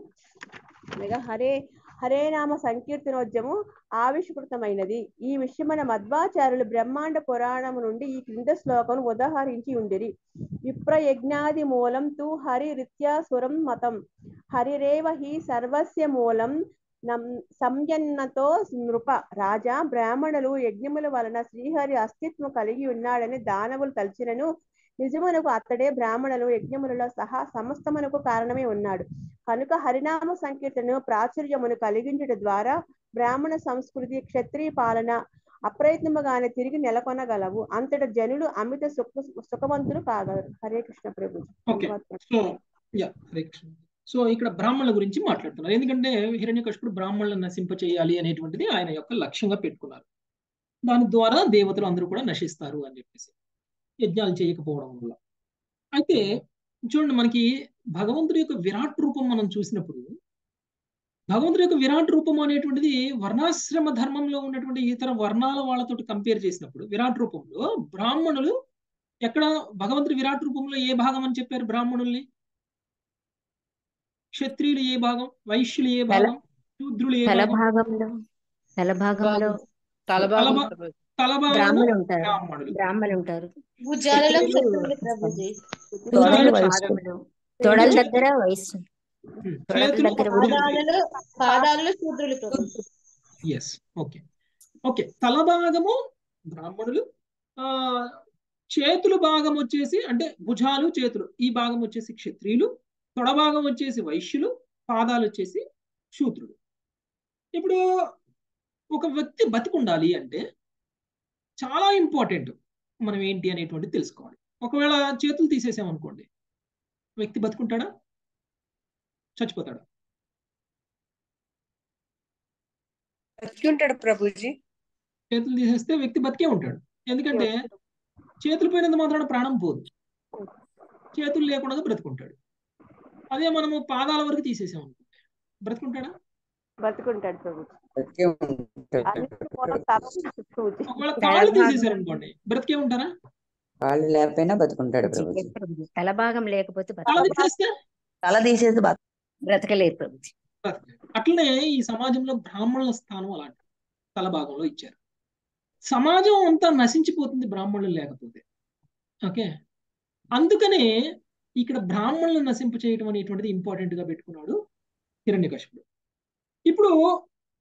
అనగా హరే హరే నామ సంకీర్తనోద్యము ఆవిష్కృతమైనది ఈ విషయమైన మధ్వాచార్యులు బ్రహ్మాండ పురాణము నుండి ఈ క్రింద శ్లోకం ఉదాహరించి ఉండిరి విప్ర యజ్ఞాది మూలం తు హరి రీత్యా సురం మతం హరిరేవ హి సర్వస్య మూలం నం సంయన్నతో నృప రాజా బ్రాహ్మణులు యజ్ఞముల వలన శ్రీహరి అస్తిత్వం కలిగి ఉన్నాడని దానవులు తలచినను నిజమునకు అతడే బ్రాహ్మణులు యజ్ఞములలో సహా సమస్తమునకు కారణమే ఉన్నాడు కనుక హరినామ సంకీర్తనను ప్రాచుర్యమును కలిగించుట ద్వారా బ్రాహ్మణ సంస్కృతి క్షత్రియ పాలన అప్రయత్నముగానే తిరిగి నెలకొనగలవు అంతట జనులు అమిత సుఖ సుఖవంతులు కాగలరు Hare Krishna Prabhu okay so yeah Hare Krishna so ఇక్కడ బ్రాహ్మణుల గురించి మాట్లాడుతున్నారు ఎందుకంటే హిరణ్యకశిపుడు బ్రాహ్మణులను నశింప చేయాలి అనేటువంటిది ఆయన యొక్క లక్ష్యంగా పెట్టుకున్నారు దాని ద్వారా దేవతలు అందరూ కూడా నశిస్తారు అని చెప్పేసి యజ్ఞాలు చేయకపోవడం వల్ల అయితే చూడండి మనకి భగవంతుడి యొక్క విరాట్ రూపం మనం చూసినప్పుడు భగవంతుడి యొక్క విరాట్ రూపం అనేటువంటిది వర్ణాశ్రమ ధర్మంలో ఉన్నటువంటి ఇతర వర్ణాల వాళ్ళతో కంపేర్ చేసినప్పుడు విరాట్ రూపంలో బ్రాహ్మణులు ఎక్కడ భగవంతుడి విరాట్ రూపంలో ఏ భాగం అని చెప్పారు బ్రాహ్మణుల్ని క్షత్రియులు ఏ భాగం వైశ్యులు ఏ భాగం శూద్రులు ఏ తల భాగం భాగంలో తల భాగంలో తలభాగం తలభా- ప్రభుజీ. తల భాగము బ్రాహ్మణులు ఉంటారు బ్రాహ్మణులు బ్రాహ్మణులు ఉంటారు భుజాలలో క్షత్రియులు క్షత్రులు ప్రభుజీ తొడలు భుజాలు పాదములు తొడల దగ్గర వయస్సు ఉమ్, తొడల చేతులు దగ్గర పాదాలలో పాదాలలో శూద్రులు ప్రభుజీ ఎస్ ఓకే ఓకే తల భాగము బ్రాహ్మణులు ఆ చేతులు భాగం వచ్చేసి అంటే భుజాలు చేతులు ఈ భాగం వచ్చేసి క్షత్రియులు తొడ భాగం వచ్చేసి వైశ్యులు పాదాలు వచ్చేసి శూద్రులు ఇప్పుడు ఒక వ్యక్తి బతికుండాలి అంటే చాలా ఇంపార్టెంట్ మనం ఏంటి అనేటువంటిది తెలుసుకోవాలి ఒకవేళ చేతులు తీసేసామనుకోండి వ్యక్తి బతుకుంటాడా చచ్చిపోతాడా బతికుంటాడు ప్రభుజీ చేతులు తీసేస్తే వ్యక్తి బతికే ఉంటాడు ఎందుకంటే చేతులు పోయినంత మాత్రాన ప్రాణం పోదు చేతులు లేకుండా బ్రతుకుంటాడు అదే మనము పాదాల వరకు తీసేసాం అనుకుంటే బ్రతుకుంటాడా బతుకుంటాడు ప్రభు బతికే ఉంటాడు. అన్నిటి మూలం తపస్సు ప్రభుజీ. ఒకవేళ కాళ్ళు తీసేసారు అనుకోండి బ్రతికే ఉంటారా కాళ్ళు లేకపోయినా బతుకుంటాడు ప్రభుజీ ప్రభుజీ తల భాగం లేకపోతే కాళ్ళు బతక- తీసేస్తే తల తీసేసి బతు బ్రతకలేదు ప్రభుజీ బ్రతకలేడు. అట్లనే ఈ సమాజంలో బ్రాహ్మణుల స్థానం అలాంటి తల భాగంలో ఇచ్చారు సమాజం అంతా నశించిపోతుంది బ్రాహ్మణులు లేకపోతే ఓకే అందుకనే ఇక్కడ బ్రాహ్మణులను నశింప చేయటం అనేటువంటిది ఇంపార్టెంట్ గా పెట్టుకున్నాడు హిరణ్యకశిపుడు ఇప్పుడు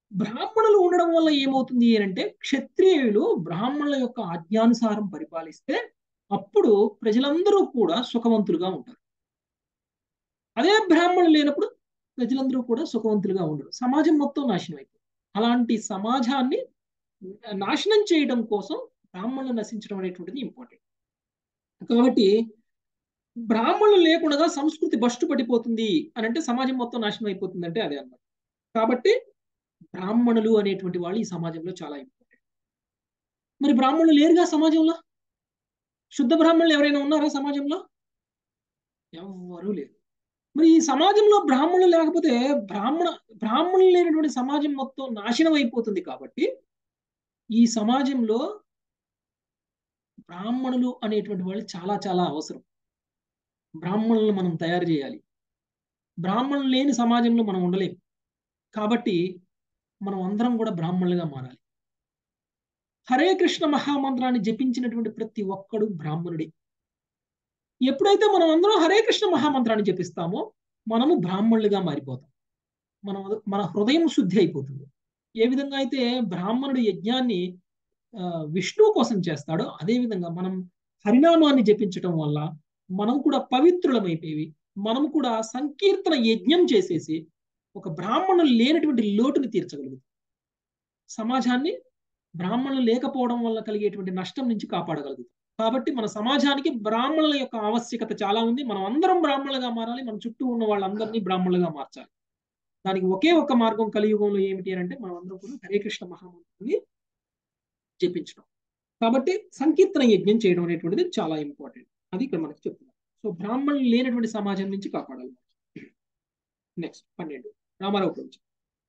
బ్రాహ్మణులు ఉండడం వల్ల ఏమవుతుంది అంటే క్షత్రియులు బ్రాహ్మణుల యొక్క ఆజ్ఞానుసారం పరిపాలిస్తే అప్పుడు ప్రజలందరూ కూడా సుఖవంతులుగా ఉంటారు అదే బ్రాహ్మణులు లేనప్పుడు ప్రజలందరూ కూడా సుఖవంతులుగా ఉండరు సమాజం మొత్తం నాశనం అయిపోతుంది అలాంటి సమాజాన్ని నాశనం చేయడం కోసం బ్రాహ్మణులు నశించడం అనేటువంటిది ఇంపార్టెంట్ కాబట్టి బ్రాహ్మణులు లేకుండా సంస్కృతి బస్టు పడిపోతుంది అని అంటే సమాజం మొత్తం నాశనం అయిపోతుంది అంటే అదే అన్నమాట కాబట్టి బ్రాహ్మణులు అనేటువంటి వాళ్ళు ఈ సమాజంలో చాలా ఇంపార్టెంట్ మరి బ్రాహ్మణులు లేరుగా సమాజంలో శుద్ధ బ్రాహ్మణులు ఎవరైనా ఉన్నారా సమాజంలో ఎవ్వరూ లేరు మరి ఈ సమాజంలో బ్రాహ్మణులు లేకపోతే బ్రాహ్మణ బ్రాహ్మణులు లేనటువంటి సమాజం మొత్తం నాశనం అయిపోతుంది కాబట్టి ఈ సమాజంలో బ్రాహ్మణులు అనేటువంటి వాళ్ళు చాలా చాలా అవసరం బ్రాహ్మణులను మనం తయారు చేయాలి బ్రాహ్మణులు లేని సమాజంలో మనం ఉండలేం కాబట్టి మనం అందరం కూడా బ్రాహ్మణులుగా మారాలి హరే కృష్ణ మహామంత్రాన్ని జపించినటువంటి ప్రతి ఒక్కడు బ్రాహ్మణుడే ఎప్పుడైతే మనం అందరం హరే కృష్ణ మహామంత్రాన్ని జపిస్తామో మనము బ్రాహ్మణులుగా మారిపోతాం మనం మన హృదయం శుద్ధి అయిపోతుంది ఏ విధంగా అయితే బ్రాహ్మణుడు యజ్ఞాన్ని విష్ణువు కోసం చేస్తాడో అదే విధంగా మనం హరినామాన్ని జపించటం వల్ల మనం కూడా పవిత్రులమైపోయి మనం కూడా సంకీర్తన యజ్ఞం చేసేసి ఒక బ్రాహ్మణులు లేనటువంటి లోటుని తీర్చగలుగుతాం సమాజాన్ని బ్రాహ్మణులు లేకపోవడం వల్ల కలిగేటువంటి నష్టం నుంచి కాపాడగలుగుతాం కాబట్టి మన సమాజానికి బ్రాహ్మణుల యొక్క ఆవశ్యకత చాలా ఉంది మనం అందరం బ్రాహ్మణులుగా మారాలి మన చుట్టూ ఉన్న వాళ్ళందరినీ బ్రాహ్మణులుగా మార్చాలి దానికి ఒకే ఒక మార్గం కలియుగంలో ఏమిటి అంటే మనం అందరం కూడా హరే కృష్ణ మహామంత్రాన్ని జపించడం కాబట్టి సంకీర్తన యజ్ఞం చేయడం అనేటువంటిది చాలా ఇంపార్టెంట్ అది ఇక్కడ మనకి చెప్తున్నారు సో బ్రాహ్మణులు లేనటువంటి సమాజం నుంచి కాపాడాలి నెక్స్ట్ పన్నెండు రామారావు గురించి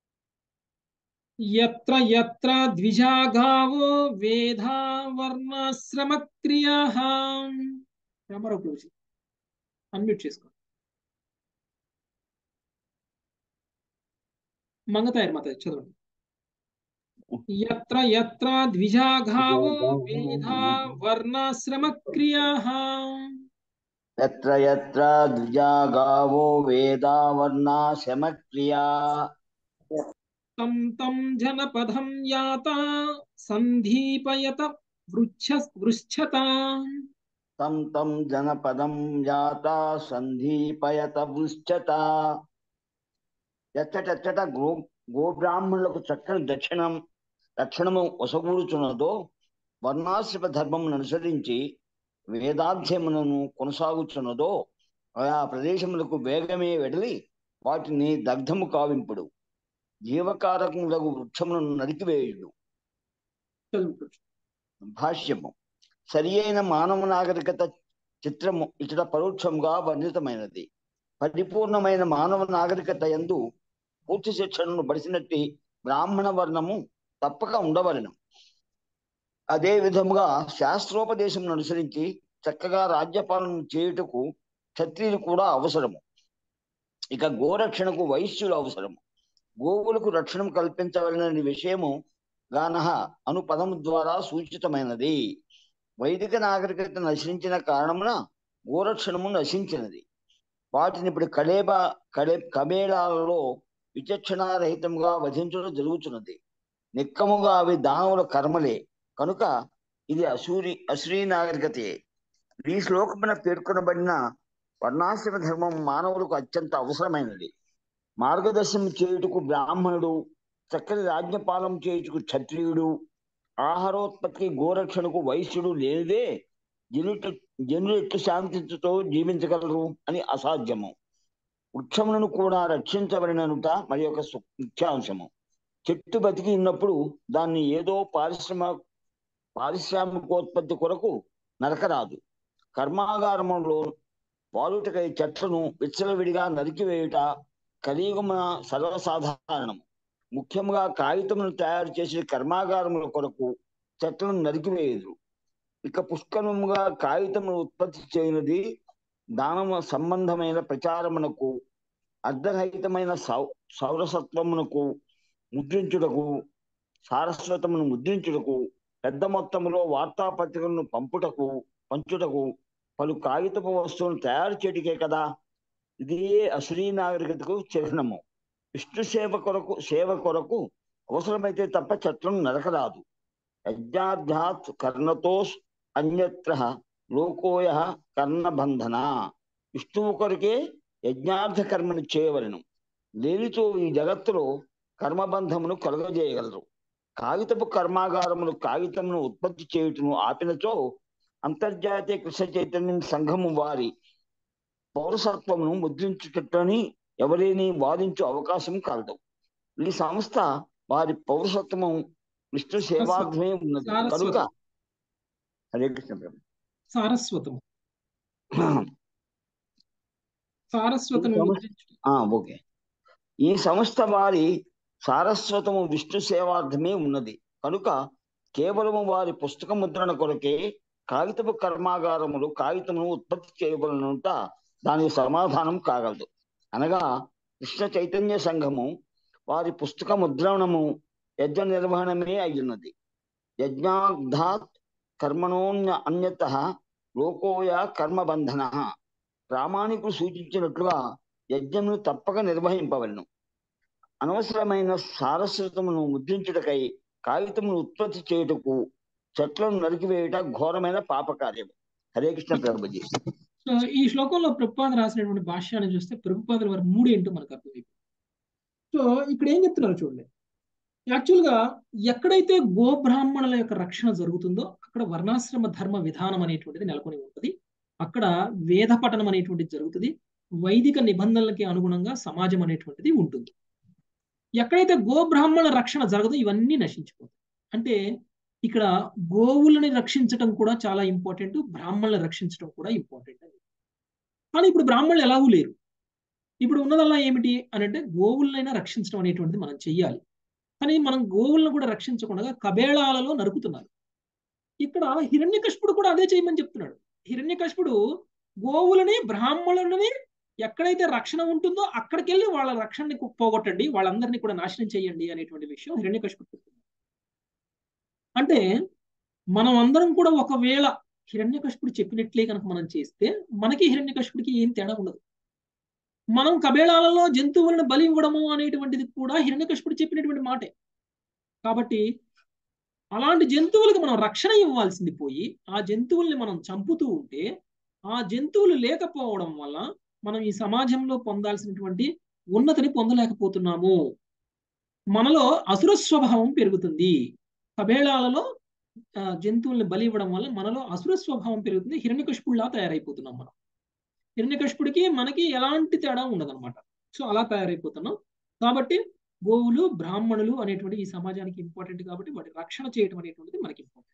ఎత్ర ఎత్ర ద్విజాగావో వేధా వర్ణాశ్రమ క్రియా రామారావు గురించి అన్మ్యూట్ చేసుకో మంగతాయర్ మాత చదవండి ఎత్ర ఎత్ర ద్విజాగావో వేధా వర్ణాశ్రమ క్రియా यत्र यत्र द्विजा गावो वेदा वर्णा शमक्रिया తం తం జనపదం యాత సంధీపయత వృక్ష వృక్షత తం తం జనపదం యాత సంధీపయత వృశ్చత ఎచ్చటెచ్చట గో గోబ్రాహ్మణులకు చక్కని దక్షిణం దక్షిణము వసగూడుచున్నదో వర్ణాశ్రమ ధర్మమును అనుసరించి వేదాధ్యయములను కొనసాగుచున్నదో ఆయా ప్రదేశములకు వేగమే వెడలి వాటిని దగ్ధము కావింపుడు జీవకారకములకు వృక్షములను నరికివేయుడు భాష్యము సరి అయిన మానవ నాగరికత చిత్రము ఇతర పరోక్షంగా వర్ణితమైనది పరిపూర్ణమైన మానవ నాగరికత ఎందు పూర్తి శిక్షణను బడిసినట్టి బ్రాహ్మణ వర్ణము తప్పక ఉండవలను అదే విధముగా శాస్త్రోపదేశం అనుసరించి చక్కగా రాజ్యపాలన చేయుటకు క్షత్రియులు కూడా అవసరము ఇక గోరక్షణకు వైశ్యులు అవసరము గోవులకు రక్షణ కల్పించవలనని విషయము గాన అను పదము ద్వారా సూచితమైనది వైదిక నాగరికత నశించిన కారణమున గోరక్షణము నశించినది వాటిని ఇప్పుడు కళేబా కళే కబేళాలలో విచక్షణారహితంగా వధించడం జరుగుతున్నది నిక్కముగా అవి దానవుల కర్మలే కనుక ఇది అసూరి అసురీ నాగరికతే ఈ శ్లోకమున పేర్కొనబడిన వర్ణాశ్రమ ధర్మం మానవులకు అత్యంత అవసరమైనది మార్గదర్శనం చేయుటకు బ్రాహ్మణుడు చక్కని రాజ్యపాలన చేయుటకు క్షత్రియుడు ఆహారోత్పత్తికి గోరక్షణకు వైశ్యుడు లేనిదే జనుట జనులు ఎట్లు శాంతితో జీవించగలరు అని అసాధ్యము వృక్షములను కూడా రక్షించబడిననుట మరి ఒక ముఖ్యాంశము చెట్టు బతికి ఉన్నప్పుడు దాన్ని ఏదో పారిశ్రమ పారిశ్రామికోత్పత్తి కొరకు నరకరాదు కర్మాగారములో వాలుటకై చెట్లను విచ్చలవిడిగా నరికివేయుట కలియుగమున సర్వసాధారణం ముఖ్యంగా కాగితమును తయారు చేసే కర్మాగారముల కొరకు చెట్లను నరికివేయదు ఇక పుష్కలముగా కాగితమును ఉత్పత్తి చేయనది దానవ సంబంధమైన ప్రచారమునకు అర్ధరహితమైన సౌ సౌరసత్వమునకు ముద్రించుటకు సారస్వతమును ముద్రించుటకు పెద్ద మొత్తంలో వార్తాపత్రికలను పంపుటకు పంచుటకు పలు కాగితపు వస్తువులను తయారు చేయటికే కదా ఇది అశ్రీ నాగరికతకు చిహ్నము విష్ణు సేవ కొరకు సేవ కొరకు అవసరమైతే తప్ప చెట్లను నరకరాదు యజ్ఞార్థాత్ కర్ణతోస్ అన్యత్ర లోకోయ కర్ణబంధన విష్ణువు కొరకే యజ్ఞార్థ కర్మను చేయవలను దేనితో ఈ జగత్తులో కర్మబంధమును కలుగజేయగలరు కాగితపు కర్మాగారములు కాగితమును ఉత్పత్తి చేయుటను ఆపినచో అంతర్జాతీయ కృష్ణ చైతన్యం సంఘము వారి పౌరసత్వమును ముద్రించుటని ఎవరేని వాదించు అవకాశం కలదు ఈ సంస్థ వారి పౌరసత్వము విష్ణు సేవార్థమే ఉన్నది కనుక హరే కృష్ణ ప్రభు సారస్వతము సారస్వతము ముద్రించుట. ఆ, ఓకే ఈ సంస్థ వారి సారస్వతము విష్ణు సేవార్థమే ఉన్నది కనుక కేవలము వారి పుస్తక ముద్రణ కొరకే కాగితపు కర్మాగారములు కాగితమును ఉత్పత్తి చేయబడినంత దానికి సమాధానం కాగలదు అనగా కృష్ణ చైతన్య సంఘము వారి పుస్తక ముద్రణము యజ్ఞ నిర్వహణమే అయ్యున్నది యజ్ఞార్థాత్ కర్మణోన్య అన్యత లోకోయ కర్మబంధన ప్రామాణికులు సూచించినట్లుగా యజ్ఞమును తప్పక నిర్వహింపవలను అనవసరమైన సారస్వతమును ముద్రించుటకై కాగితమును ఉత్పత్తి చేయుటకు చెట్లను నరికివేయుట ఘోరమైన పాపకార్యం హరే కృష్ణ ప్రభుజీ సో ఈ శ్లోకంలో ప్రభుపాద రాసినటువంటి భాష్యాన్ని చూస్తే ప్రభుపాదుల వారి మూడు ఏంటో మనకు అర్థమైంది సో ఇక్కడ ఏం చెప్తున్నారు చూడండి యాక్చువల్గా ఎక్కడైతే గోబ్రాహ్మణుల యొక్క రక్షణ జరుగుతుందో అక్కడ వర్ణాశ్రమ ధర్మ విధానం అనేటువంటిది నెలకొని ఉంటుంది అక్కడ వేద పఠనం అనేటువంటిది జరుగుతుంది వైదిక నిబంధనలకి అనుగుణంగా సమాజం అనేటువంటిది ఉంటుంది ఎక్కడైతే గోబ్రాహ్మణుల రక్షణ జరగదో ఇవన్నీ నశించిపోతాయి అంటే ఇక్కడ గోవులని రక్షించటం కూడా చాలా ఇంపార్టెంట్ బ్రాహ్మణులను రక్షించడం కూడా ఇంపార్టెంట్ కానీ ఇప్పుడు బ్రాహ్మణులు ఎలాగూ లేరు ఇప్పుడు ఉన్నదల్లా ఏమిటి అని అంటే గోవులనైనా రక్షించడం అనేటువంటిది మనం చెయ్యాలి కానీ మనం గోవులను కూడా రక్షించకుండా కబేళాలలో నరుకుతున్నారు ఇక్కడ హిరణ్యకశిపుడు కూడా అదే చేయమని చెప్తున్నాడు హిరణ్యకశిపుడు గోవులని బ్రాహ్మణులని ఎక్కడైతే రక్షణ ఉంటుందో అక్కడికి వెళ్ళి వాళ్ళ రక్షణని పోగొట్టండి వాళ్ళందరినీ కూడా నాశనం చేయండి అనేటువంటి విషయం హిరణ్యకశిపుడు చెప్తున్నాడు అంటే మనం అందరం కూడా ఒకవేళ హిరణ్యకశిపుడు చెప్పినట్లే కనుక మనం చేస్తే మనకి హిరణ్యకశిపుడికి ఏం తేడా ఉండదు మనం కబేళాలలో జంతువులను బలి ఇవ్వడము అనేటువంటిది కూడా హిరణ్యకశిపుడు చెప్పినటువంటి మాటే కాబట్టి అలాంటి జంతువులకు మనం రక్షణ ఇవ్వాల్సింది పోయి ఆ జంతువుల్ని మనం చంపుతూ ఉంటే ఆ జంతువులు లేకపోవడం వల్ల మనం ఈ సమాజంలో పొందాల్సినటువంటి ఉన్నతిని పొందలేకపోతున్నాము మనలో అసుర స్వభావం పెరుగుతుంది కబేళాలలో జంతువుల్ని బలి ఇవ్వడం వల్ల మనలో అసుర స్వభావం పెరుగుతుంది హిరణ్యకశిపుడిలా తయారైపోతున్నాం మనం హిరణ్యకశిపుడికి మనకి ఎలాంటి తేడా ఉండదన్నమాట సో అలా తయారైపోతున్నాం కాబట్టి గోవులు బ్రాహ్మణులు అనేటువంటి ఈ సమాజానికి ఇంపార్టెంట్ కాబట్టి వాటి రక్షణ చేయటం అనేటువంటిది మనకి ఇంపార్టెంట్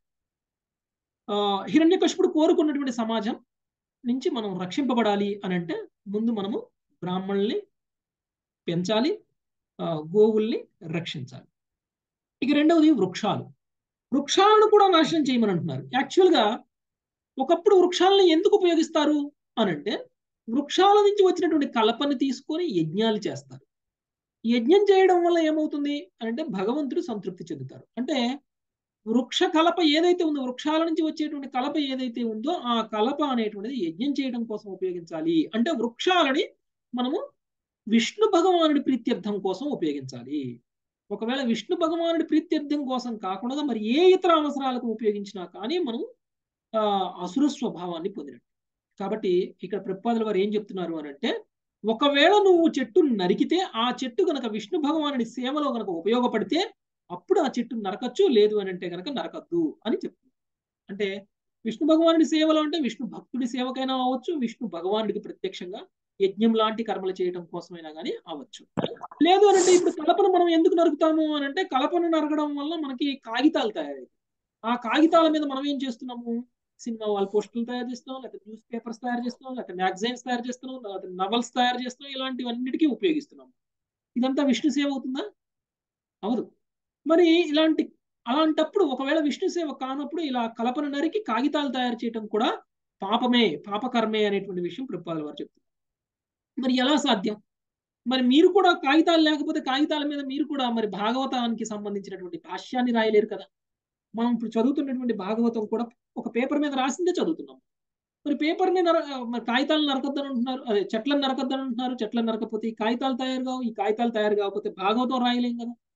హిరణ్యకశిపుడు కోరుకున్నటువంటి సమాజం నుంచి మనం రక్షింపబడాలి అని అంటే ముందు మనము బ్రాహ్మణుల్ని పెంచాలి గోవుల్ని రక్షించాలి ఇక రెండవది వృక్షాలు వృక్షాలను కూడా నాశనం చేయమని అంటున్నారు యాక్చువల్గా ఒకప్పుడు వృక్షాలను ఎందుకు ఉపయోగిస్తారు అని అంటే వృక్షాల నుంచి వచ్చినటువంటి కలపని తీసుకొని యజ్ఞాలు చేస్తారు యజ్ఞం చేయడం వల్ల ఏమవుతుంది అని అంటే భగవంతుడు సంతృప్తి చెందుతారు అంటే వృక్ష కలప ఏదైతే ఉందో వృక్షాల నుంచి వచ్చేటువంటి కలప ఏదైతే ఉందో ఆ కలప అనేటువంటిది యజ్ఞం చేయడం కోసం ఉపయోగించాలి అంటే వృక్షాలని మనము విష్ణు భగవానుడి ప్రీత్యర్థం కోసం ఉపయోగించాలి ఒకవేళ విష్ణు భగవానుడి ప్రీత్యర్థం కోసం కాకుండా మరి ఏ ఇతర అవసరాలకు ఉపయోగించినా కానీ మనం ఆ అసుర స్వభావాన్ని పొందినట్టు కాబట్టి ఇక్కడ ప్రపాదుల వారు ఏం చెప్తున్నారు అని అంటే ఒకవేళ నువ్వు చెట్టు నరికితే ఆ చెట్టు గనక విష్ణు భగవానుడి సేవలో గనక ఉపయోగపడితే అప్పుడు ఆ చెట్టు నరకచ్చు లేదు అని అంటే గనక నరకద్దు అని చెప్తున్నారు అంటే విష్ణు భగవానుడి సేవలో అంటే విష్ణు భక్తుడి సేవకైనా అవ్వచ్చు విష్ణు భగవానుడికి ప్రత్యక్షంగా యజ్ఞం లాంటి కర్మలు చేయడం కోసమైనా కానీ అవ్వచ్చు లేదు అని అంటే ఇప్పుడు కలపను మనం ఎందుకు నరుకుతాము అని అంటే కలపను నరకడం వల్ల మనకి కాగితాలు తయారవుతాయి ఆ కాగితాల మీద మనం ఏం చేస్తున్నాము సినిమా వాళ్ళ పోస్టర్లు తయారు చేస్తున్నాం లేకపోతే న్యూస్ పేపర్స్ తయారు చేస్తున్నాం లేకపోతే మ్యాగజైన్స్ తయారు చేస్తున్నాం లేకపోతే నవల్స్ తయారు చేస్తున్నాం ఇలాంటివన్నిటికీ ఉపయోగిస్తున్నాం ఇదంతా విష్ణు సేవ అవుతుందా అవదు మరి ఇలాంటి అలాంటప్పుడు ఒకవేళ విష్ణు సేవ కానప్పుడు ఇలా కలపను నరికి కాగితాలు తయారు చేయడం కూడా పాపమే పాపకర్మే అనేటువంటి విషయం ప్రభుపాదుల వారు చెప్తున్నారు మరి ఎలా సాధ్యం మరి మీరు కూడా కాగితాలు లేకపోతే కాగితాల మీద మీరు కూడా మరి భాగవతానికి సంబంధించినటువంటి భాష్యాన్ని రాయలేరు కదా మనం ఇప్పుడు చదువుతున్నటువంటి భాగవతం కూడా ఒక పేపర్ మీద రాసిందే చదువుతున్నాం మరి పేపర్ని నర మరి కాగితాలు నరకొద్దని అంటున్నారు అదే చెట్లను నరకొద్దని అంటున్నారు చెట్లను నరకపోతే ఈ కాగితాలు తయారు కావు ఈ కాగితాలు తయారు కాకపోతే భాగవతం రాయలేం కదా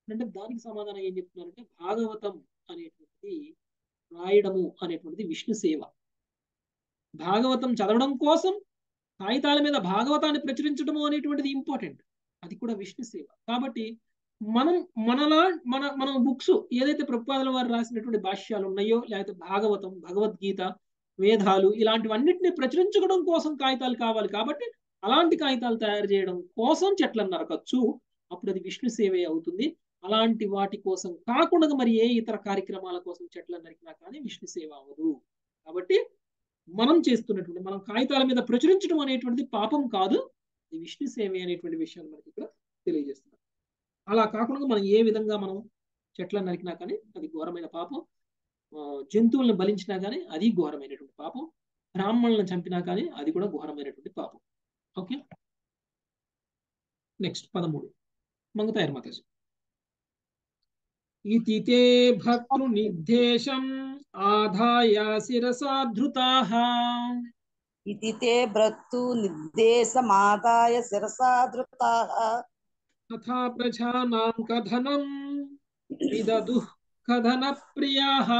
అంటే దానికి సమాధానం ఏం చెప్తున్నారంటే భాగవతం అనేటువంటిది రాయడము అనేటువంటిది విష్ణు సేవ భాగవతం చదవడం కోసం కాగితాల మీద భాగవతాన్ని ప్రచురించడము అనేటువంటిది ఇంపార్టెంట్ అది కూడా విష్ణు సేవ కాబట్టి మనం మనలా మన మన బుక్స్ ఏదైతే ప్రభుపాదుల వారు రాసినటువంటి భాష్యాలు ఉన్నాయో లేకపోతే భాగవతం భగవద్గీత వేదాలు ఇలాంటివన్నిటిని ప్రచురించడం కోసం కాగితాలు కావాలి కాబట్టి అలాంటి కాగితాలు తయారు చేయడం కోసం చెట్లను నరకచ్చు అప్పుడు అది విష్ణు సేవే అవుతుంది అలాంటి వాటి కోసం కాకుండా మరి ఏ ఇతర కార్యక్రమాల కోసం చెట్లను నరికినా కానీ విష్ణు సేవ అవ్వదు కాబట్టి మనం చేస్తున్నటువంటి మనం కాగితాల మీద ప్రచురించడం అనేటువంటిది పాపం కాదు ఇది విష్ణు సేవ అనేటువంటి విషయాన్ని మనకి ఇక్కడ తెలియజేస్తున్నారు అలా కాకుండా మనం ఏ విధంగా మనం చెట్లను నరికినా కానీ అది ఘోరమైన పాపం జంతువులను బలించినా కానీ అది ఘోరమైనటువంటి పాపం బ్రాహ్మణులను చంపినా కానీ అది కూడా ఘోరమైనటువంటి పాపం ఓకే నెక్స్ట్ పదమూడు మంగతాయర్ మాతాజీ ఇతి తే భక్తృ నిర్దేశం ఆదాయ శిరసాధృతాః ఇతి తే భ్రత్తు నిర్దేశమాదాయ శిరసాధృతాః తథా ప్రజానాం కథనం విదదుః కథన ప్రియాః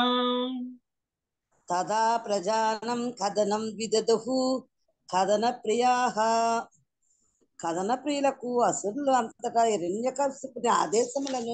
తదా ప్రజానం కథనం విదదుః కథన ప్రియాః కథన ప్రియులకు అసురులు అంతటా హిరణ్యకశిపుని ఆదేశములను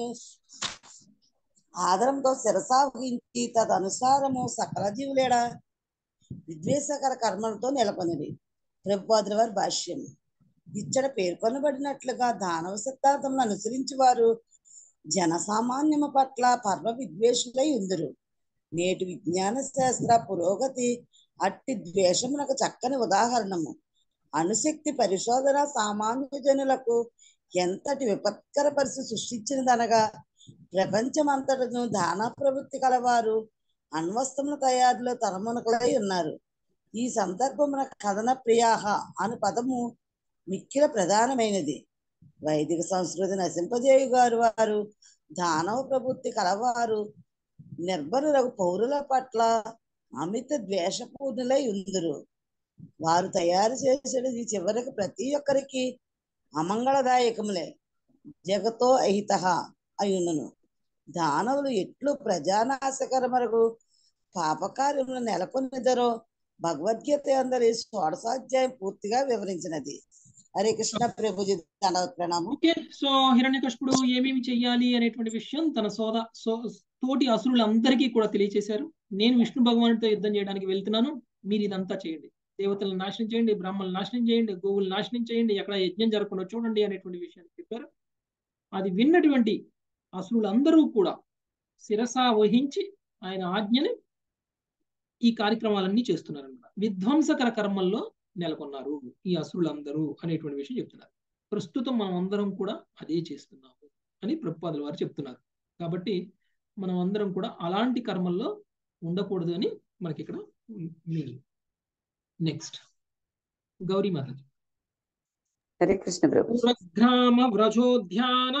ఆదరంతో శిరసావహించి తదనుసారము సకల జీవులేడా విద్వేషకర కర్మలతో నెలకొనిది ప్రభుపాదుల వారి భాష్యం ఇచ్చట పేర్కొనబడినట్లుగా దానవ సిద్ధాంతమును అనుసరించి వారు జనసామాన్యము పట్ల పర్వ విద్వేషులై ఉందరు నేటి విజ్ఞాన శాస్త్ర పురోగతి అట్టి ద్వేషమునకు చక్కని ఉదాహరణము అణుశక్తి పరిశోధన సామాన్య జనులకు ఎంతటి విపత్కర పరిస్థితి సృష్టించినదనగా ప్రపంచమంతటను దాన ప్రవృత్తి కలవారు అణ్వస్త్రముల తయారీలో తలమునకలై ఉన్నారు ఈ సందర్భమున కథన ప్రియాహ అను పదము మిక్కిల ప్రధానమైనది వైదిక సంస్కృతి నశింపజేయు గారు వారు దానవ ప్రవృత్తి కలవారు నిర్భరులకు పౌరుల పట్ల అమిత ద్వేషపూర్ణులై ఉందరు వారు తయారు చేసేది చివరికి ప్రతి ఒక్కరికి అమంగళదాయకములే జగతో అహిత అయునును దానవులు ఎట్లు ప్రజానాశకరమరకు పాపకార్యములు నెలకొనిదరో భగవద్గీత అందరి షోడశాధ్యాయం పూర్తిగా వివరించినది హరే కృష్ణ ప్రభుజీ దండవత్ ప్రణామం ఓకే సో హిరణ్యకశిపుడు ఏమేమి చెయ్యాలి అనేటువంటి విషయం తన సోద సో తోటి అసురులందరికీ కూడా తెలియచేశారు నేను విష్ణు భగవానుడితో యుద్ధం చేయడానికి వెళ్తున్నాను మీరు ఇదంతా చేయండి దేవతలను నాశనం చేయండి బ్రాహ్మణులు నాశనం చేయండి గోవులు నాశనం చేయండి ఎక్కడ యజ్ఞం జరగకుండా చూడండి అనేటువంటి విషయాన్ని చెప్పారు అది విన్నటువంటి అసురులందరూ కూడా శిరస వహించి ఆయన ఆజ్ఞని ఈ కార్యక్రమాలన్నీ చేస్తున్నారు అనమాట విధ్వంసకర కర్మల్లో నెలకొన్నారు ఈ అసురులందరూ అనేటువంటి విషయం చెప్తున్నారు ప్రస్తుతం మనం అందరం కూడా అదే చేస్తున్నాము అని ప్రభుపాదుల వారు చెప్తున్నారు కాబట్టి మనం అందరం కూడా అలాంటి కర్మల్లో ఉండకూడదు అని మనకి ఇక్కడ మీనింగ్ నెక్స్ట్ గౌరీ మాతాజీ హరే కృష్ణ ప్రభు పురగ్రామ వ్రజోధ్యాన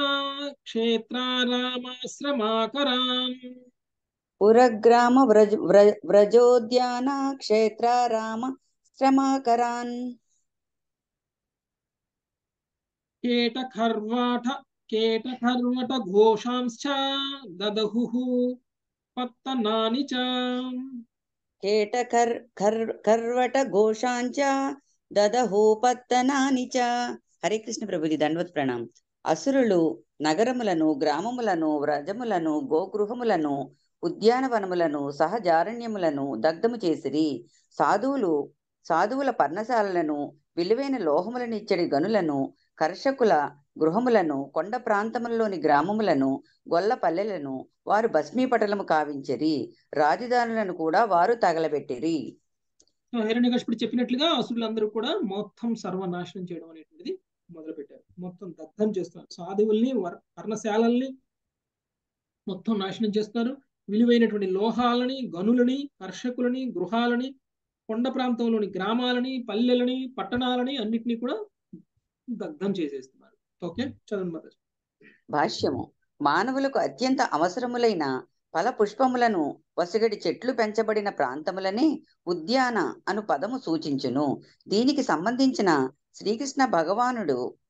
క్షేత్రారామాశ్రమాకరాన్ పురగ్రామ వ్రజ వ్ర- వ్రజోద్యాన క్షేత్రారామ శ్రమాకరాన్ కేటఖర్వాట కేటఖర్వట ఘోషాంశ్చ దదహుః పత్తనాని చ కేట కర్ కర్ కర్వట ఘోషాంచ దదహు పత్తనాని చ హరే కృష్ణ ప్రభుజీ దండవత్ ప్రణాం అసురులు నగరములను గ్రామములను వ్రజములను గోగృహములను ఉద్యానవనములను సహజారణ్యములను దగ్ధము చేసిరి సాధువులు సాధువుల పర్ణశాలలను విలువైన లోహములనిచ్చడి గనులను కర్షకుల గృహములను కొండ ప్రాంతములలోని గ్రామములను గొల్ల పల్లెలను వారు భస్మీపటలము కావించిరి రాజధానులను కూడా వారు తగలబెట్టిరి సో హిరణ్యకశిపుడు చెప్పినట్లుగా అసురులందరూ కూడా మొత్తం సర్వనాశనం చేయడం అనేటువంటిది మొదలుపెట్టారు మొత్తం దగ్ధం చేస్తున్నారు సాధువుల్ని వర్- పర్ణశాలల్ని మొత్తం నాశనం చేస్తున్నారు విలువైనటువంటి లోహాలని గనులని కర్షకులని గృహాలని కొండ ప్రాంతంలోని గ్రామాలని పల్లెలని పట్టణాలని అన్నిటినీ కూడా దగ్ధం చేసేస్తున్నారు ఓకే చదవండి మాతాజీ భాష్యము మానవులకు అత్యంత అవసరములైన ఫల పుష్పములను వసగడి చెట్లు పెంచబడిన ప్రాంతములనే ఉద్యాన అను పదము సూచించును దీనికి సంబంధించిన శ్రీకృష్ణ భగవానుడు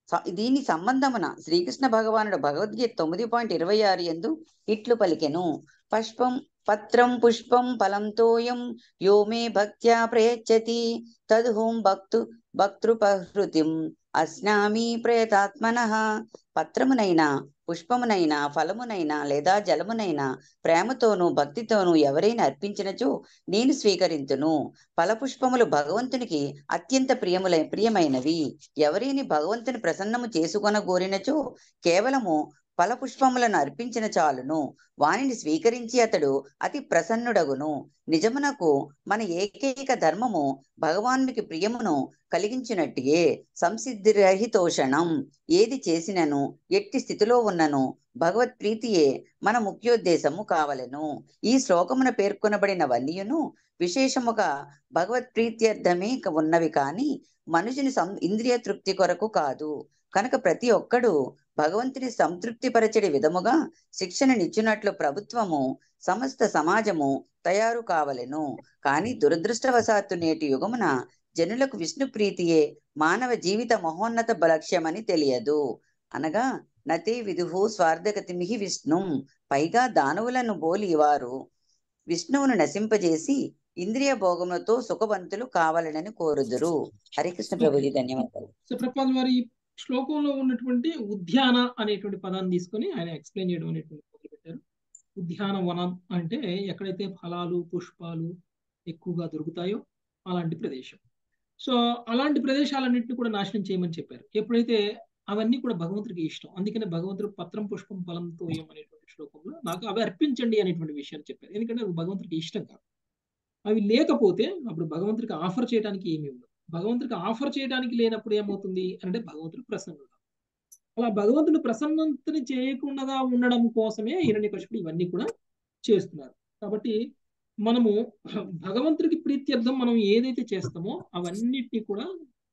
స- దీని సంబంధమున శ్రీకృష్ణ భగవానుడు భగవద్గీత తొమ్మిది పాయింట్ ఇరవై ఆరు ఎందు ఇట్లు పలికెను పుష్పం పత్రం పుష్పం ఫలం తోయం యో మే భక్త్యా ప్రయచ్చతి తద్హోం భక్తు భక్తృపహృతిం అస్నామి ప్రయతాత్మన పత్రమునైనా పుష్పమునైనా ఫలమునైనా లేదా జలమునైనా ప్రేమతోనూ భక్తితోనూ ఎవరైనా అర్పించినచో నేను స్వీకరింతును ఫలపుష్పములు భగవంతునికి అత్యంత ప్రియములై ప్రియమైనవి ఎవరిని భగవంతుని ప్రసన్నము చేసుకొన గోరినచో కేవలము ఫలపుష్పములను అర్పించిన చాలును వానిని స్వీకరించి అతడు అతి ప్రసన్నుడగును నిజమునకు మన ఏకైక ధర్మము భగవానునికి ప్రియమును కలిగించినట్టియే సంసిద్ధిరహితోషణం ఏది చేసినను ఎట్టి స్థితిలో ఉన్నను భగవత్ ప్రీతియే మన ముఖ్యోద్దేశము కావలెను ఈ శ్లోకమున పేర్కొనబడినవన్నీయును విశేషముగా భగవత్ ప్రీత్యర్థమే క- ఉన్నవి కాని మనుషుని సం ఇంద్రియ తృప్తి కొరకు కాదు కనుక ప్రతి ఒక్కడు భగవంతుని సంతృప్తి పరచడి విధముగా శిక్షణనిచ్చినట్లు ప్రభుత్వము సమస్త సమాజము తయారు కావలెను కానీ దురదృష్టవశాత్తు నేటి యుగమున జనులకు విష్ణు ప్రీతియే మానవ జీవిత మహోన్నత లక్ష్యమని తెలియదు అనగా నతే విదుహు స్వార్థగతిమిహి విష్ణుం పైగా దానవులను బోలి వారు విష్ణువును నశింపజేసి ఇంద్రియ భోగములతో సుఖవంతులు కావాలనని కోరుదురు హరికృష్ణ ప్రభుజీ ధన్యవాదాలు సో ప్రభుపాల్ వారి ఈ శ్లోకంలో ఉన్నటువంటి ఉద్యాన అనేటువంటి పదాన్ని తీసుకొని ఆయన ఎక్స్ప్లెయిన్ చేయడం అనేటువంటి మొదలు పెట్టారు ఉద్యానవనం అంటే ఎక్కడైతే ఫలాలు పుష్పాలు ఎక్కువగా దొరుకుతాయో అలాంటి ప్రదేశం సో అలాంటి ప్రదేశాలన్నింటినీ కూడా నాశనం చేయమని చెప్పారు ఎప్పుడైతే అవన్నీ కూడా భగవంతుడికి ఇష్టం అందుకనే భగవంతుడు పత్రం పుష్పం ఫలంతో అనేటువంటి శ్లోకంలో నాకు అవి అర్పించండి అనేటువంటి విషయాన్ని చెప్పారు ఎందుకంటే అవి భగవంతుడికి ఇష్టం కాదు అవి లేకపోతే అప్పుడు భగవంతుడికి ఆఫర్ చేయడానికి ఏమీ ఉండదు భగవంతుడికి ఆఫర్ చేయడానికి లేనప్పుడు ఏమవుతుంది అంటే భగవంతుడు ప్రసన్నుడు అలా భగవంతుడు ప్రసన్నతని చేయకుండా ఉండడం కోసమే హిరణ్యకశిపుడు ఇవన్నీ కూడా చేస్తున్నారు కాబట్టి మనము భగవంతుడికి ప్రీత్యర్థం మనం ఏదైతే చేస్తామో అవన్నిటినీ కూడా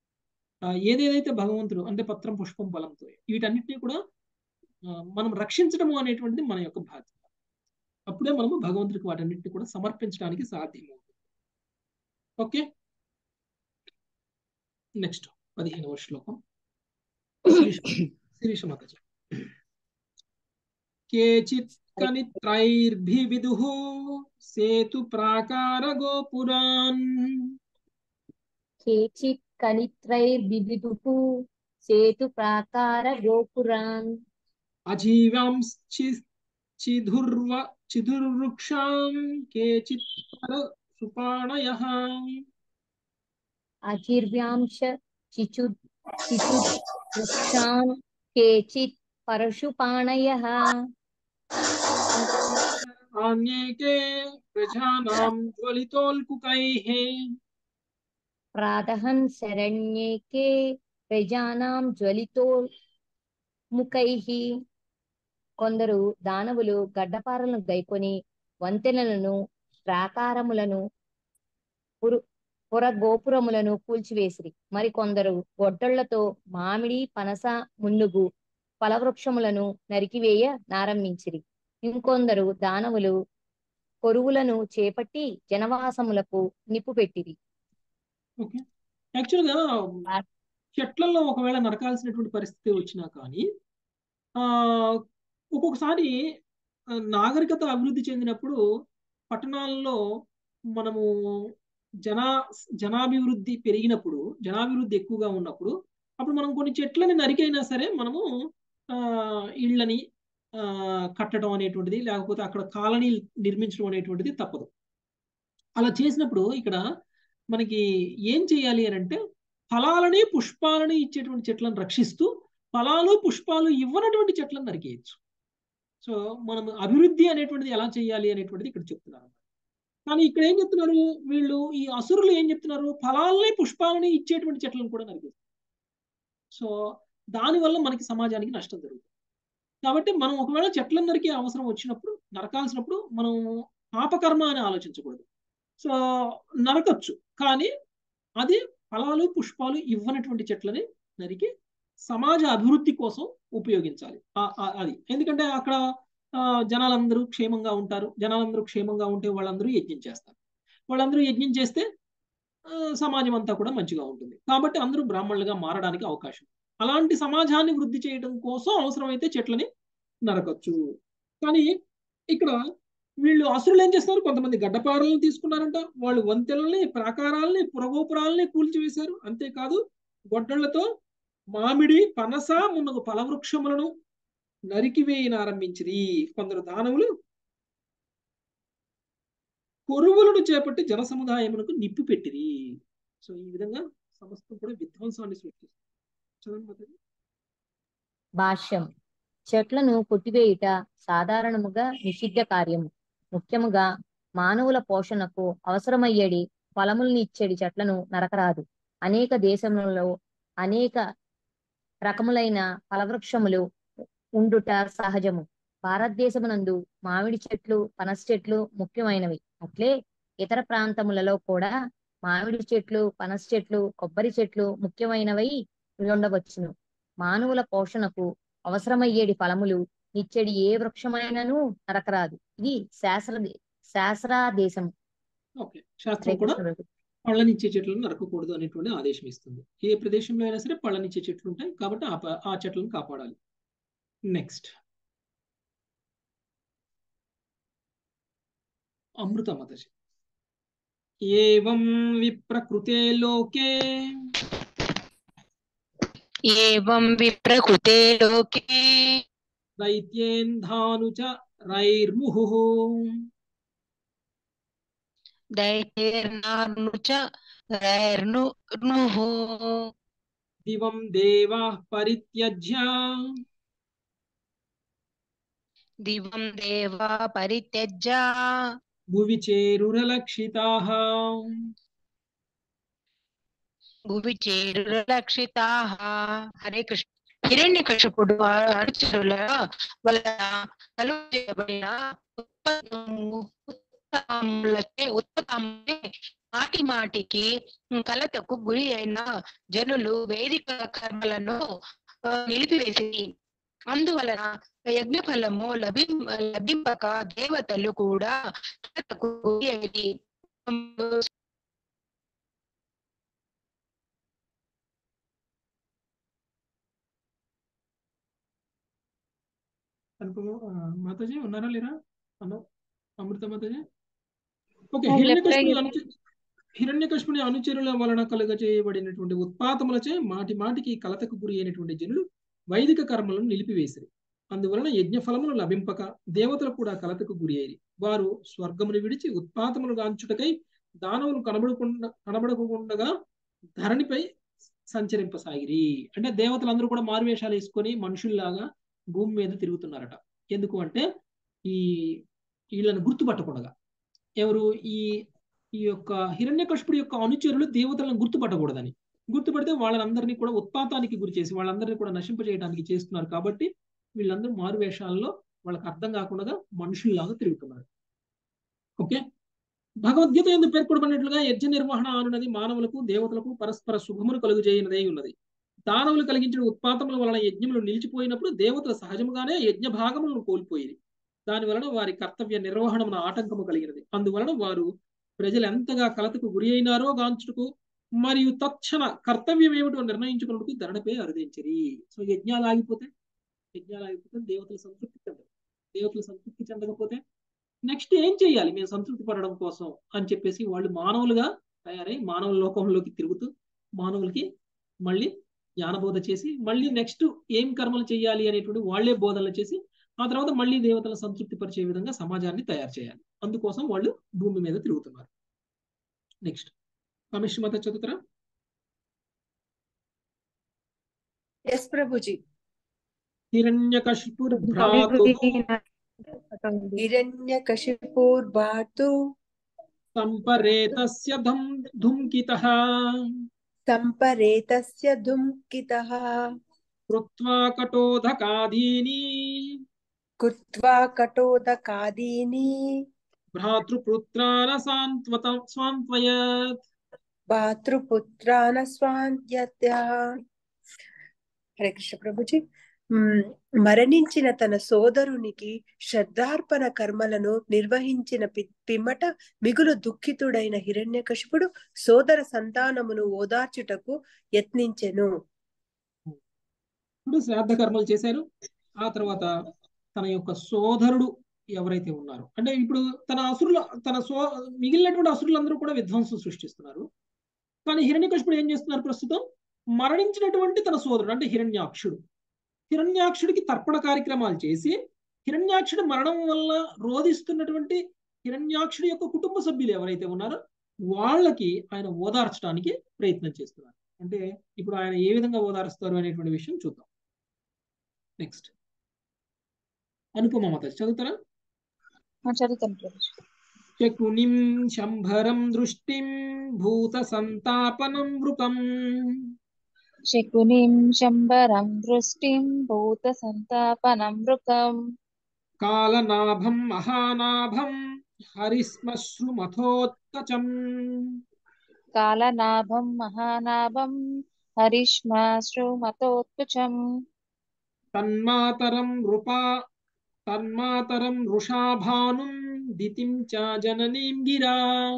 ఆ, ఏదేదైతే భగవంతుడు అంటే పత్రం పుష్పం ఫలంతో వీటన్నిటినీ కూడా ఆ, మనం రక్షించడము అనేటువంటిది మన యొక్క బాధ్యత అప్పుడే మనము భగవంతుడికి వాటన్నిటిని కూడా సమర్పించడానికి సాధ్యమవుతుంది ఓకే నెక్స్ట్ పదిహేనవ శ్లోకం శిరీష మాతాజీ కేచిత్ కనిత్రైర్భివిదుః సేతు ప్రాకార గోపురాన్ కేచిత్ కనిత్రైర్వివిధుః సేతు ప్రాకార గోపురాన్ అజీవాంశ్చి చిధుర్వ చిధుర్వృక్షాం కేచిత్ సుపాణయః అజిర్వ్యాంశ చిచు చిచు వృక్షాన్ కేచిత్ పరశుపాణయః ఆన్యేకే ప్రజానాం జ్వలితోల్కుకైః ప్రాదహన్ శరణ్యేకే ప్రజానాం జ్వలితో ముఖైః కొందరు దానవులు గడ్డపారలను గైకొని వంతెనలను ప్రాకారములను పురు పుర గోపురములను కూల్చివేసిరి మరికొందరు గొడ్డళ్లతో మామిడి పనస మున్నుగు ఫలవృక్షములను నరికివేయ నారంభించిరి ఇంకొందరు దానవులు కొరువులను చేపట్టి జనవాసములకు నిప్పు పెట్టిరి ఓకే యాక్చువల్గా చెట్లలో ఒకవేళ నరకాల్సినటువంటి పరిస్థితి వచ్చినా కానీ ఆ ఒక్కొక్కసారి ఆ, నాగరికత అభివృద్ధి చెందినప్పుడు పట్టణాల్లో మనము జనా జనాభివృద్ధి పెరిగినప్పుడు జనాభివృద్ధి ఎక్కువగా ఉన్నప్పుడు అప్పుడు మనం కొన్ని చెట్లని నరికైనా సరే మనము ఆ ఇళ్ళని ఆ కట్టడం అనేటువంటిది లేకపోతే అక్కడ కాలనీ నిర్మించడం అనేటువంటిది తప్పదు అలా చేసినప్పుడు ఇక్కడ మనకి ఏం చేయాలి అని అంటే ఫలాలని పుష్పాలని ఇచ్చేటువంటి చెట్లను రక్షిస్తూ ఫలాలు పుష్పాలు ఇవ్వనటువంటి చెట్లను నరికేయచ్చు సో మనం అభివృద్ధి అనేటువంటిది ఎలా చేయాలి అనేటువంటిది ఇక్కడ చెప్తున్నారు కానీ ఇక్కడ ఏం చెప్తున్నారు వీళ్ళు ఈ అసురులు ఏం చెప్తున్నారు ఫలాలని పుష్పాలని ఇచ్చేటువంటి చెట్లను కూడా నరికేస్తారు సో దానివల్ల మనకి సమాజానికి నష్టం జరుగుతుంది కాబట్టి మనం ఒకవేళ చెట్లను నరికే అవసరం వచ్చినప్పుడు నరకాల్సినప్పుడు మనం పాపకర్మ అని ఆలోచించకూడదు సో నరకచ్చు కానీ అది ఫలాలు పుష్పాలు ఇవ్వనటువంటి చెట్లని నరికి సమాజ అభివృద్ధి కోసం ఉపయోగించాలి ఆ- ఆ- అది ఎందుకంటే అక్కడ ఆ, జనాలందరూ క్షేమంగా ఉంటారు జనాలందరూ క్షేమంగా ఉంటే వాళ్ళందరూ యజ్ఞం చేస్తారు వాళ్ళందరూ యజ్ఞం చేస్తే ఆ, సమాజం అంతా కూడా మంచిగా ఉంటుంది కాబట్టి అందరూ బ్రాహ్మణులుగా మారడానికి అవకాశం ఉంది. అలాంటి సమాజాన్ని వృద్ధి చేయడం కోసం అవసరమైతే చెట్లని నరకొచ్చు కానీ ఇక్కడ వీళ్ళు అసురులు ఏం చేస్తున్నారు కొంతమంది గడ్డపారలను తీసుకున్నారంట వాళ్ళు వంతెనల్ని ప్రాకారాలని పురగోపురాలని కూల్చివేశారు అంతేకాదు గొడ్డళ్లతో మామిడి పనస మున్నగు ఫలవృక్షములను నరికివేయనారంభించిరి కొందరు దానవులు కొరువులను చేపట్టి జన సముదాయమునకు నిప్పు పెట్టిరి సో ఈ విధంగా సమస్తం కూడా విధ్వంసాన్ని సృష్టిస్తుంది చదవండి మాతాజీ. భాష్యం చెట్లను కొట్టివేయుట సాధారణముగా నిషిద్ధ కార్యము ముఖ్యముగా మానవుల పోషణకు అవసరమయ్యేడి ఫలములను ఇచ్చేడి చెట్లను నరకరాదు అనేక దేశములలో అనేక రకములైన ఫలవృక్షములు ఉండుట సహజము భారతదేశమునందు మామిడి చెట్లు పనస చెట్లు ముఖ్యమైనవి అట్లే ఇతర ప్రాంతములలో కూడా మామిడి చెట్లు పనస చెట్లు కొబ్బరి చెట్లు ముఖ్యమైనవై ఉండవచ్చును మానవుల పోషణకు అవసరమయ్యేడి ఫలములు ఇచ్చేడి ఏ వృక్షమైనను నరకరాదు ఇది శాస్త్ర శాస్త్రాదేశం ఓకే శాస్త్రం కూడా పళ్ళనిచ్చే చెట్లను నరకకూడదు అనేటువంటి ఆదేశం ఇస్తుంది ఏ ప్రదేశంలో అయినా సరే పళ్ళనిచ్చే చెట్లు ఉంటాయి కాబట్టి ఆ ప- ఆ చెట్లను కాపాడాలి నెక్స్ట్ అమృత మతజి ఏవం విప్రకృతే లోకే एवं विप्रकृते लोके దైత్యేంధాను చ రైర్ముహుః दैत्यैर्नार्नु च रैर्नुः దివం దేవాః పరిత్యజ్య दिवं देवा परित्यज्य భువి చేరురలక్షితాః భువి చేరురక్షితాః హరే కృష్ణ హిరణ్యకశిపుడు అనుచరుల వలన కలుగు చేయబడిన ఉత్పత్తులచే ఉత్పత్తి మాటి మాటికి కలతకు గురి అయిన జనులు వేదిక కర్మలను ఆ, నిలిపివేసి అందువలన యజ్ఞ ఫలము లభి లభింపక దేవతలు కూడా కలతకు గురి అయ్యి అనుపమ ఆ, మాతాజీ ఉన్నారా లేరా అన్న అమృత మాతాజీ ఓకే ఆ, హిరణ్యకశిపుని లెఫ్ట్ అనుచ హిరణ్యకశిపుని అనుచరుల వలన కలుగ చేయబడినటువంటి ఉత్పాతములచే మాటి మాటికి కలతకు గురి అయినటువంటి జనులు వైదిక కర్మలను నిలిపివేసిరి అందువలన యజ్ఞ ఫలములు లభింపక దేవతలు కూడా కలతకు గురి అయ్యి వారు స్వర్గమును విడిచి ఉత్పాతములు గాంచుటకై దానవులు కనబడకుండా కనబడకుండగా ధరణిపై సంచరింపసాగిరి అంటే దేవతలందరూ కూడా మారువేషాలు వేసుకొని మనుషుల్లాగా భూమి మీద తిరుగుతున్నారట ఎందుకు అంటే ఈ వీళ్ళని గుర్తుపట్టకూడగా ఎవరు ఈ ఈ యొక్క హిరణ్యకశిపుడి యొక్క అనుచరులు దేవతలను గుర్తుపట్టకూడదని గుర్తుపడితే వాళ్ళందరినీ కూడా ఉత్పాతానికి గురి చేసి వాళ్ళందరినీ కూడా నశింపజేయడానికి చేస్తున్నారు కాబట్టి వీళ్ళందరూ మారు వేషాల్లో వాళ్ళకి అర్థం కాకుండా మనుషుల్లాగా తిరుగుతున్నారు ఓకే భగవద్గీత ఎందుకు పేర్కొనబడినట్లుగా యజ్ఞ నిర్వహణ అనున్నది మానవులకు దేవతలకు పరస్పర శుభమును కలుగు చేయనదై ఉన్నది దానవులు కలిగించిన ఉత్పాతముల వలన యజ్ఞములు నిలిచిపోయినప్పుడు దేవతలు సహజముగానే యజ్ఞ భాగములను కోల్పోయేది దాని వలన వారి కర్తవ్య నిర్వహణమున ఆటంకము కలిగినది అందువలన వారు ప్రజలు ఎంతగా కలతకు గురి అయినారో గాంచుటకు మరియు తక్షణ కర్తవ్యం ఏమిటో నిర్ణయించుకున్నట్టుకు ధరణపై అరుదించిరి సో యజ్ఞాలు ఆగిపోతే యజ్ఞాలు ఆగిపోతే దేవతలు సంతృప్తి చెందరు దేవతలు సంతృప్తి చెందకపోతే నెక్స్ట్ ఏం చేయాలి మేము సంతృప్తి పడడం కోసం అని చెప్పేసి వాళ్ళు మానవులుగా తయారై మానవ లోకంలోకి తిరుగుతూ మానవులకి మళ్ళీ జ్ఞానబోధ చేసి మళ్ళీ నెక్స్ట్ ఏం కర్మలు చేయాలి అనేటువంటి వాళ్ళే బోధనలు చేసి ఆ తర్వాత మళ్ళీ దేవతలను సంతృప్తి పరిచే విధంగా సమాజాన్ని తయారు చేయాలి అందుకోసం వాళ్ళు భూమి మీద తిరుగుతున్నారు నెక్స్ట్ రమేష్ మత చదువుతారా ఎస్ ప్రభుజీ హిరణ్యకశిపుర్భ్రాతు హిరణ్య కశిపూర్భాతు సంపరేతస్య ధం ధుంకితః సంపరేతస్య ధుంకితః కృత్వా కటోదకాదీని కృత్వా కటోదకాదీని భ్రాతృపుత్రాన సాంత్వత స్వాంత్వయత్ భాతృపుత్రాన స్వాంత్యత హరే కృష్ణ ప్రభుజీ మ్మ్. మరణించిన తన సోదరునికి శ్రద్ధార్పణ కర్మలను నిర్వహించిన పి- పిమ్మట మిగులు దుఃఖితుడైన హిరణ్యకశిపుడు సోదర సంతానమును ఓదార్చుటకు యత్నించెను ఇప్పుడు శ్రాద్ధ కర్మలు చేశారు ఆ తర్వాత తన యొక్క సోదరుడు ఎవరైతే ఉన్నారో అంటే ఇప్పుడు తన అసురులు తన సో మిగిలినటువంటి అసురులందరూ కూడా విధ్వంసం సృష్టిస్తున్నారు కానీ హిరణ్యకశిపుడు ఏం చేస్తున్నారు ప్రస్తుతం మరణించినటువంటి తన సోదరుడు అంటే హిరణ్యాక్షుడు హిరణ్యాక్షుడికి తర్పణ కార్యక్రమాలు చేసి హిరణ్యాక్షుడి మరణం వల్ల రోధిస్తున్నటువంటి హిరణ్యాక్షుడి యొక్క కుటుంబ సభ్యులు ఎవరైతే ఉన్నారో వాళ్ళకి ఆయన ఓదార్చడానికి ప్రయత్నం చేస్తున్నారు అంటే ఇప్పుడు ఆయన ఏ విధంగా ఓదారుస్తారు అనేటువంటి విషయం చూద్దాం నెక్స్ట్ అనుపమ మత చదువుతారా చదువుతాను ప్రభుజీ శకునిం శంభరం దృష్టిం భూత సంతాపనం వృకం శకునిం శంబరం దృష్టిం భూత సంతాపనం వృకం కాలనాభం మహానాభం హరిశ్మశ్రుమథోత్కచం కాలనాభం మహానాభం హరిష్మాశ్రుమతోత్కుచం తన్మాతరం రూపా తన్మాతరం వృషాభానుం దితిం చ జననీం గిరా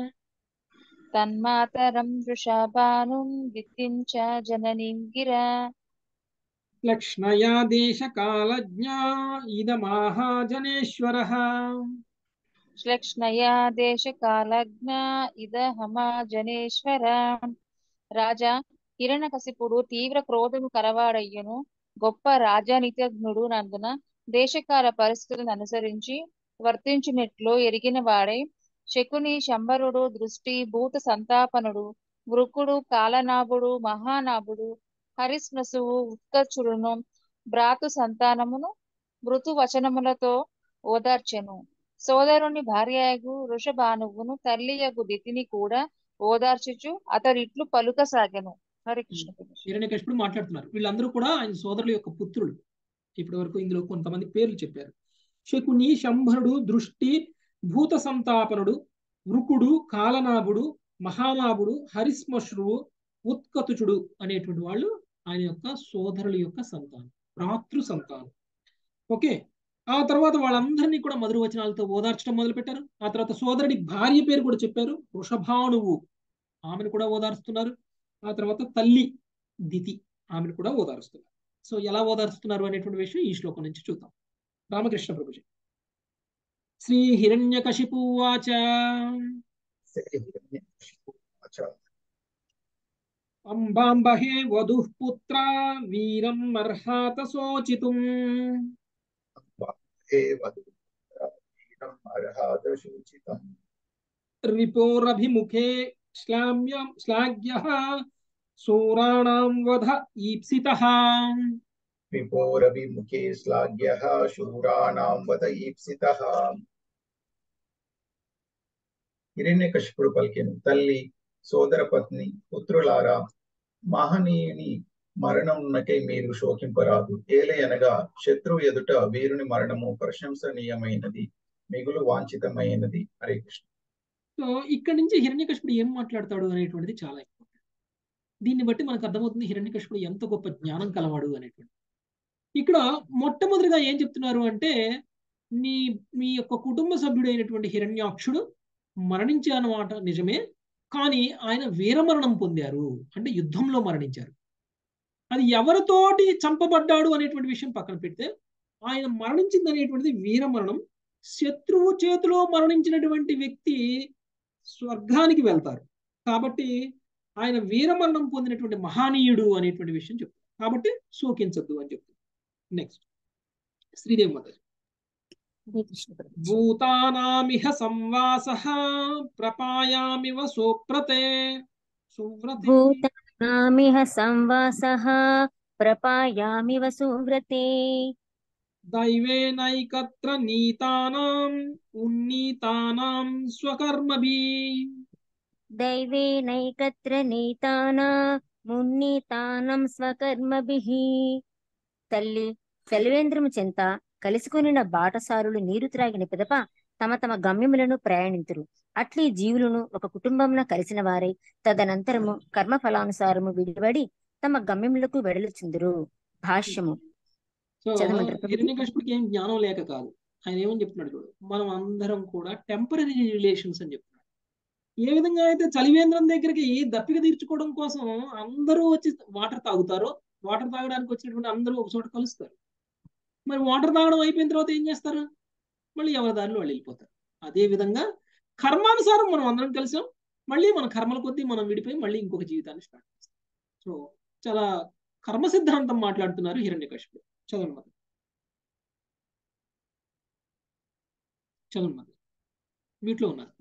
తన్మాతరం వృషభానుం దిత్తిం చ జననీం గిరా లక్ష్మయా దేశకాలజ్ఞా ఇదమాహాజనేశ్వరః శ్లక్ష్ణయా దేశకాలజ్ఞ ఇద హమాజనేశ్వర రాజా హిరణ్యకశిపుడు తీవ్ర క్రోధము కలవాడయ్యను గొప్ప రాజానిత్యజ్ఞుడు నందున దేశకాల పరిస్థితులను అనుసరించి వర్తించినట్లు ఎరిగిన వాడై శకుని శంబరుడు దృష్టి భూత సంతాపనుడు వృకుడు కాలనాభుడు మహానాభుడు హరిస్మసువు ఉత్కర్చుడును భ్రాతు సంతానమును మృతు వచనములతో ఓదార్చెను సోదరుని భార్యయగు వృషభానువును తల్లియగు దితిని కూడా ఓదార్చుచు అతడిట్లు పలుకసాగెను హరి కృష్ణ ప్రభుజీ. హిరణ్యకశిపుడు మాట్లాడుతున్నారు వీళ్ళందరూ కూడా ఆయన సోదరుల యొక్క పుత్రులు ఇప్పటి వరకు ఇందులో కొంతమంది పేర్లు చెప్పారు శకుని శంభరుడు దృష్టి భూత సంతాపనుడు వృకుడు కాలనాభుడు మహానాభుడు హరిశ్మశ్రువు ఉత్కతుచుడు అనేటువంటి వాళ్ళు ఆయన యొక్క సోదరుల యొక్క సంతానం భ్రాతృ సంతానం ఓకే ఆ తర్వాత వాళ్ళందరినీ కూడా మధుర వచనాలతో ఓదార్చడం మొదలు పెట్టారు ఆ తర్వాత సోదరుడి భార్య పేరు కూడా చెప్పారు వృషభానువు ఆమెను కూడా ఓదారుస్తున్నారు ఆ తర్వాత తల్లి దితి ఆమెను కూడా ఓదారుస్తున్నారు సో ఎలా ఓదారుస్తున్నారు అనేటువంటి విషయం ఈ శ్లోకం నుంచి చూద్దాం రామకృష్ణ ప్రభుజీ శ్రీ హిరణ్యకశిపు వాచ అంబాంబహే వధుః పుత్ర వీరం అర్హాత శోచితుం రిపోరభిముఖే శ్లామ్యం శ్లాఘ్యః శూరాణాం వధ ఈప్సితః విపోరవిముఖే శ్లాఘ్యः శూరాణాం వద ఈప్సితः హిరణ్యకశిపుడు పలికెను తల్లి సోదర పత్ని పుత్రులారా మహనీయుని మరణమునకై మీరు శోకింపరాదు ఏలయనగా శత్రువు ఎదుట వీరుని మరణము ప్రశంసనీయమైనది మిగులు వాంఛితమైనది హరే కృష్ణ సో ఇక్కడ నుంచి హిరణ్యకశిపుడు ఏం మాట్లాడతాడు అనేటువంటిది చాలా ఇంపార్టెంట్ దీన్ని బట్టి మనకు అర్థమవుతుంది హిరణ్యకశిపుడు ఎంత గొప్ప జ్ఞానం కలవాడు అనేటువంటి ఇక్కడ మొట్టమొదటిగా ఏం చెప్తున్నారు అంటే నీ మీ యొక్క కుటుంబ సభ్యుడైనటువంటి హిరణ్యాక్షుడు మరణించే అన్నమాట నిజమే కానీ ఆయన వీరమరణం పొందారు అంటే యుద్ధంలో మరణించారు అది ఎవరితోటి చంపబడ్డాడు అనేటువంటి విషయం పక్కన పెడితే ఆయన మరణించింది అనేటువంటిది వీరమరణం శత్రువు చేతిలో మరణించినటువంటి వ్యక్తి స్వర్గానికి వెళ్తారు కాబట్టి ఆయన వీరమరణం పొందినటువంటి మహానీయుడు అనేటువంటి విషయం చెప్తారు కాబట్టి శోకించద్దు అని చెప్తారు నెక్స్ట్ శ్రీదేవి మాత హరే కృష్ణ ప్రభుజీ. భూతానామిహ సంవాస ప్రపాయామివ సుప్రతే సువ్రతే భూతానామిహ సంవాసః ప్రపాయామివ సువ్రతే దైవేనైకత్ర నీతానాం ఉన్నీతానాం స్వకర్మభి దైవేనైకత్ర నీతానా మున్నీతానం స్వకర్మభిః తల్లి సెలవేంద్రము చెంత కలుసుకొనిన బాటసారులు నీరు త్రాగిన పిదప తమ తమ గమ్యములను ప్రయాణింతురు అట్లీ జీవులను ఒక కుటుంబమున కలిసిన వారై తదనంతరము కర్మ ఫలానుసారము విడివడి తమ గమ్యములకు వెడలుచుందురు భాష్యము సో చదవమంటారా ప్రభుజీ? హిరణ్యకశిపుడికి ఏం జ్ఞానం లేక కాదు ఆయన ఏమని చెప్తున్నాడు చూడు మనం అందరం కూడా టెంపరీ రిలేషన్స్ అని చెప్తున్నాడు ఏ విధంగా అయితే చలివేంద్రం దగ్గరికి దప్పిక తీర్చుకోవడం కోసం అందరూ వచ్చి వాటర్ తాగుతారో వాటర్ తాగడానికి వచ్చినటువంటి అందరూ ఒక చోట కలుస్తారు మరి వాటర్ తాగడం అయిపోయిన తర్వాత ఏం చేస్తారు మళ్ళీ ఎవరి దారిలో వాళ్ళు వెళ్ళిపోతారు అదే విధంగా కర్మానుసారం మనం అందరం కలిసాం మళ్ళీ మన కర్మల కొద్దీ మనం విడిపోయి మళ్ళీ ఇంకొక జీవితాన్ని స్టార్ట్ చేస్తాం సో చాలా కర్మ సిద్ధాంతం మాట్లాడుతున్నారు హిరణ్యకశిపుడు చదవండి మరి చదవండి మరి వీటిలో ఉన్నారు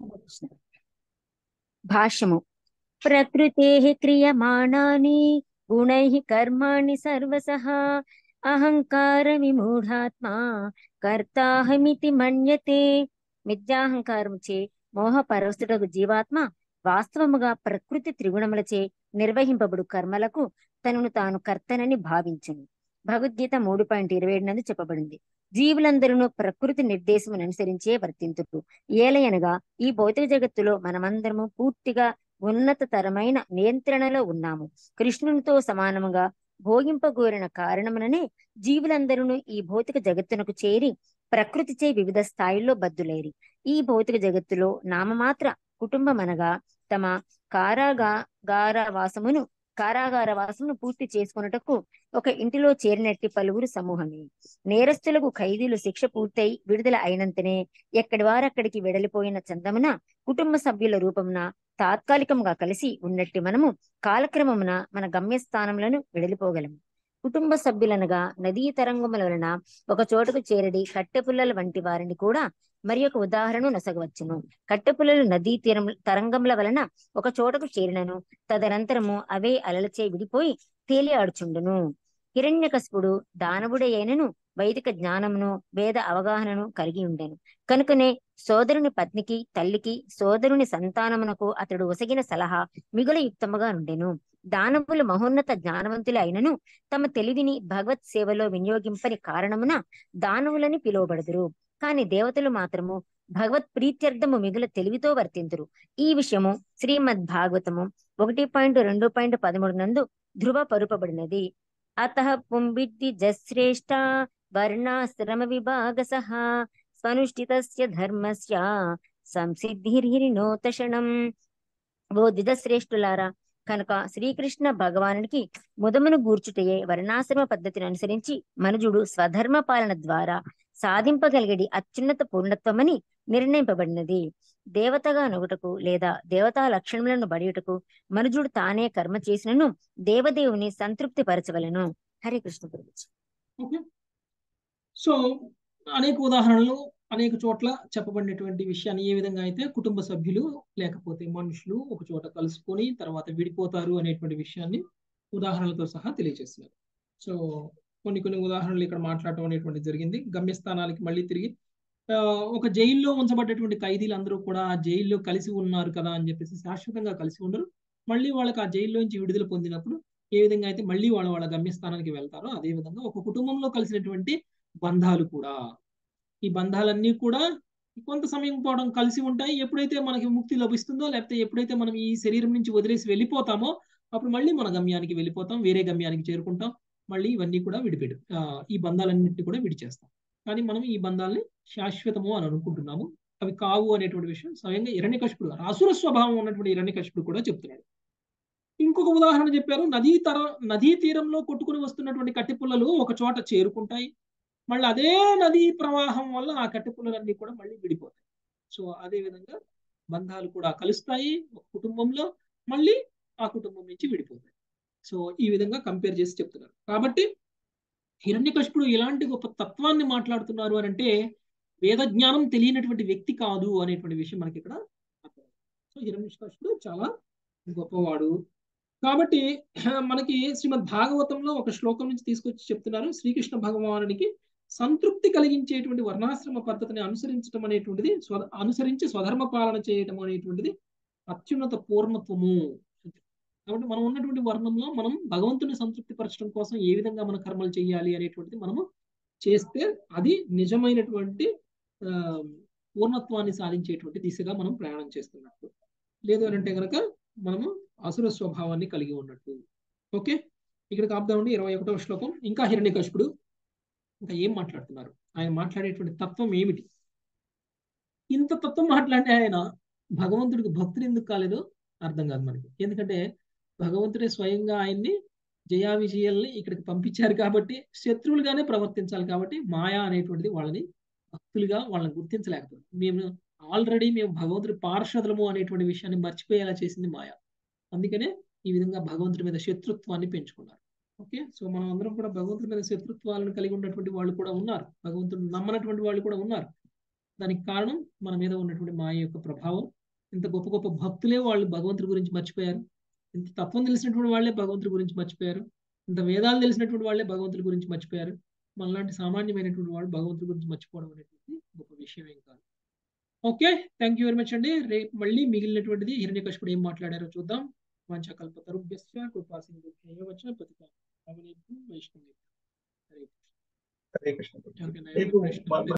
భాష్యము ప్రకృతే క్రియమాణాని గుణై కర్మాణి సర్వసః అహంకార విమూఢాత్మా కర్తాహమితి మన్యతే మిథ్యాహంకారముచే మోహపరవస్తుడకు జీవాత్మ వాస్తవముగా ప్రకృతి త్రిగుణములచే నిర్వహింపబడు కర్మలకు తనను తాను కర్తనని భావించును భగవద్గీత మూడు పాయింట్ ఇరవై ఏడు నందు చెప్పబడింది జీవులందరూ ప్రకృతి నిర్దేశమును అనుసరించే వర్తింతుడు ఏలయనగా ఈ భౌతిక జగత్తులో మనమందరము పూర్తిగా ఉన్నతతరమైన నియంత్రణలో ఉన్నాము కృష్ణునితో సమానముగా భోగింపగోరిన కారణముననే జీవులందరూ ఈ భౌతిక జగత్తునకు చేరి ప్రకృతిచే వివిధ స్థాయిల్లో బద్దులైరి ఈ భౌతిక జగత్తులో నామమాత్ర కుటుంబం అనగా తమ కారాగార వాసమును కారాగార వాసమును పూర్తి చేసుకొనుటకు ఒక ఇంటిలో చేరినట్టి పలువురు సమూహమే నేరస్తులకు ఖైదీలు శిక్ష పూర్తయి విడుదల అయినంతనే ఎక్కడి వారక్కడికి వెడలిపోయిన చందమున కుటుంబ సభ్యుల రూపమున తాత్కాలికంగా కలిసి ఉన్నట్టి మనము కాలక్రమమున మన గమ్యస్థానములను వెడలిపోగలము కుటుంబ సభ్యులనగా నదీ తరంగముల వలన ఒక చోటకు చేరడి కట్టెపుల్లల వంటి వారిని కూడా మరి ఒక ఉదాహరణ నొసగవచ్చును కట్టెపుల్లలు నదీ తీరం తరంగముల వలన ఒక చోటకు చేరినను తదనంతరము అవే అలలచే విడిపోయి తేలి ఆడుచుండును హిరణ్యకశిపుడు దానవుడే అయినను వైదిక జ్ఞానమును వేద అవగాహనను కలిగి ఉండెను కనుకనే సోదరుని పత్నికి తల్లికి సోదరుని సంతానమునకు అతడు ఒసగిన సలహా మిగుల యుక్తముగా ఉండెను దానవులు మహోన్నత జ్ఞానవంతులు అయినను తమ తెలివిని భగవత్ సేవలో వినియోగింపని కారణమున దానవులని పిలువబడుదురు కాని దేవతలు మాత్రము భగవత్ ప్రీత్యర్థము మిగుల తెలివితో వర్తింతురు ఈ విషయము శ్రీమద్ భాగవతము ఒకటి పాయింట్ రెండు పాయింట్ పదమూడు నందు ధృవపరుపబడినది అత పుంబిడ్డి జశ్రేష్ట వర్ణాశ్రమ విభాగ స్వనుష్ఠితస్య ధర్మస్య సంసిద్ధిర్హిరినోతషణం ఓ దిదశ్రేష్ఠులారా కనుక శ్రీకృష్ణ భగవానునికి ముదమును గూర్చుటయే వర్ణాశ్రమ పద్ధతిని అనుసరించి మనుజుడు స్వధర్మ పాలన ద్వారా సాధింపగలిగడి అత్యున్నత పూర్ణత్వమని నిర్ణయింపబడినది దేవతగా నొగుటకు లేదా దేవతా లక్షణములను బడియుటకు మనుజుడు తానే కర్మ చేసినను దేవదేవుని సంతృప్తి పరచవలను హరే కృష్ణ గురించి ఓకే సో అనేక ఉదాహరణలు అనేక చోట్ల చెప్పబడినటువంటి విషయాన్ని ఏ విధంగా అయితే కుటుంబ సభ్యులు లేకపోతే మనుషులు ఒక చోట కలుసుకొని తర్వాత విడిపోతారు అనేటువంటి విషయాన్ని ఉదాహరణలతో సహా తెలియజేస్తున్నారు సో కొన్ని కొన్ని ఉదాహరణలు ఇక్కడ మాట్లాడటం అనేటువంటి జరిగింది గమ్యస్థానాలకి మళ్ళీ తిరిగి ఒక జైల్లో ఉంచబడ్డటువంటి ఖైదీలు అందరూ కూడా ఆ జైల్లో కలిసి ఉన్నారు కదా అని చెప్పేసి శాశ్వతంగా కలిసి ఉండరు మళ్ళీ వాళ్ళకి ఆ జైల్లోంచి విడుదల పొందినప్పుడు ఏ విధంగా అయితే మళ్ళీ వాళ్ళ వాళ్ళ గమ్యస్థానానికి వెళ్తారో అదే విధంగా ఒక కుటుంబంలో కలిసినటువంటి బంధాలు కూడా ఈ బంధాలన్నీ కూడా కొంత సమయం పోవడం కలిసి ఉంటాయి ఎప్పుడైతే మనకి ముక్తి లభిస్తుందో లేకపోతే ఎప్పుడైతే మనం ఈ శరీరం నుంచి వదిలేసి వెళ్ళిపోతామో అప్పుడు మళ్ళీ మన గమ్యానికి వెళ్ళిపోతాం వేరే గమ్యానికి చేరుకుంటాం మళ్ళీ ఇవన్నీ కూడా విడిపెడు ఈ బంధాలన్నింటినీ కూడా విడిచేస్తాం కానీ మనం ఈ బంధాలని శాశ్వతము అని అనుకుంటున్నాము అవి కావు అనేటువంటి విషయం స్వయంగా ఇరణ్యకశిపుడు అసుర స్వభావం ఉన్నటువంటి ఇరణ్యకశిపుడు కూడా చెప్తున్నాడు ఇంకొక ఉదాహరణ చెప్పారు నదీ తర నదీ తీరంలో కొట్టుకుని వస్తున్నటువంటి కట్టెపుల్లలు ఒక చోట చేరుకుంటాయి మళ్ళీ అదే నదీ ప్రవాహం వల్ల ఆ కట్టెపుల్లలన్నీ కూడా మళ్ళీ విడిపోతాయి సో అదే విధంగా బంధాలు కూడా కలుస్తాయి ఒక కుటుంబంలో మళ్ళీ ఆ కుటుంబం నుంచి విడిపోతాయి సో ఈ విధంగా కంపేర్ చేసి చెప్తున్నారు కాబట్టి హిరణ్యకశిపుడు ఇలాంటి గొప్ప తత్వాన్ని మాట్లాడుతున్నారు అని అంటే వేద జ్ఞానం తెలియనటువంటి వ్యక్తి కాదు అనేటువంటి విషయం మనకి ఇక్కడ సో హిరణ్యకశిపుడు చాలా గొప్పవాడు కాబట్టి మనకి శ్రీమద్ భాగవతంలో ఒక శ్లోకం నుంచి తీసుకొచ్చి చెప్తున్నారు శ్రీకృష్ణ భగవానునికి సంతృప్తి కలిగించేటువంటి వర్ణాశ్రమ పద్ధతిని అనుసరించడం అనేటువంటిది స్వ అనుసరించి స్వధర్మ పాలన చేయటం అనేటువంటిది అత్యున్నత పూర్ణత్వము కాబట్టి మనం ఉన్నటువంటి వర్ణంలో మనం భగవంతుని సంతృప్తి పరచడం కోసం ఏ విధంగా మన కర్మలు చేయాలి అనేటువంటిది మనము చేస్తే అది నిజమైనటువంటి పూర్ణత్వాన్ని సాధించేటువంటి దిశగా మనం ప్రయాణం చేస్తున్నట్టు లేదు అని అంటే కనుక మనము అసుర స్వభావాన్ని కలిగి ఉన్నట్టు ఓకే ఇక్కడ కాపుదామండి ఇరవై ఒకటవ శ్లోకం ఇంకా హిరణ్యకశిపుడు ఇంకా ఏం మాట్లాడుతున్నారు ఆయన మాట్లాడేటువంటి తత్వం ఏమిటి ఇంత తత్వం మాట్లాడే ఆయన భగవంతుడికి భక్తుడు ఎందుకు కాలేదో అర్థం కాదు మనకి ఎందుకంటే భగవంతుడే స్వయంగా ఆయన్ని జయా విజయాల్ని ఇక్కడికి పంపించారు కాబట్టి శత్రువులుగానే ప్రవర్తించాలి కాబట్టి మాయా అనేటువంటిది వాళ్ళని భక్తులుగా వాళ్ళని గుర్తించలేకపోయింది మేము ఆల్రెడీ మేము భగవంతుడి పార్షదులము అనేటువంటి విషయాన్ని మర్చిపోయేలా చేసింది మాయ అందుకనే ఈ విధంగా భగవంతుడి మీద శత్రుత్వాన్ని పెంచుకున్నారు ఓకే సో మనం అందరం కూడా భగవంతుడి మీద శత్రుత్వాలను కలిగి ఉన్నటువంటి వాళ్ళు కూడా ఉన్నారు భగవంతుడు నమ్మనటువంటి వాళ్ళు కూడా ఉన్నారు దానికి కారణం మన మీద ఉన్నటువంటి మాయ యొక్క ప్రభావం ఇంత గొప్ప గొప్ప భక్తులే వాళ్ళు భగవంతుడి గురించి మర్చిపోయారు ఇంత తత్వం తెలిసినటువంటి వాళ్ళే భగవంతుడి గురించి మర్చిపోయారు ఇంత వేదాలు తెలిసినటువంటి వాళ్ళే భగవంతుడి గురించి మర్చిపోయారు మనలాంటి సామాన్యమైనటువంటి వాళ్ళు భగవంతుడి గురించి మర్చిపోవడం అనేటువంటి గొప్ప విషయం ఏం కాదు okay thank you very much అండి రేపు మళ్ళీ మిగిలినటువంటిది హిరణ్యకశిపుడు ఏం మాట్లాడారో చూద్దాం వాంఛకల్పతరుభ్యస్య కృపాసింధుభ్యో వచ్చిన ప్రతిభ వైష్ణవి హరే కృష్ణ ఎవరికైనా రేపు ప్రశ్నలు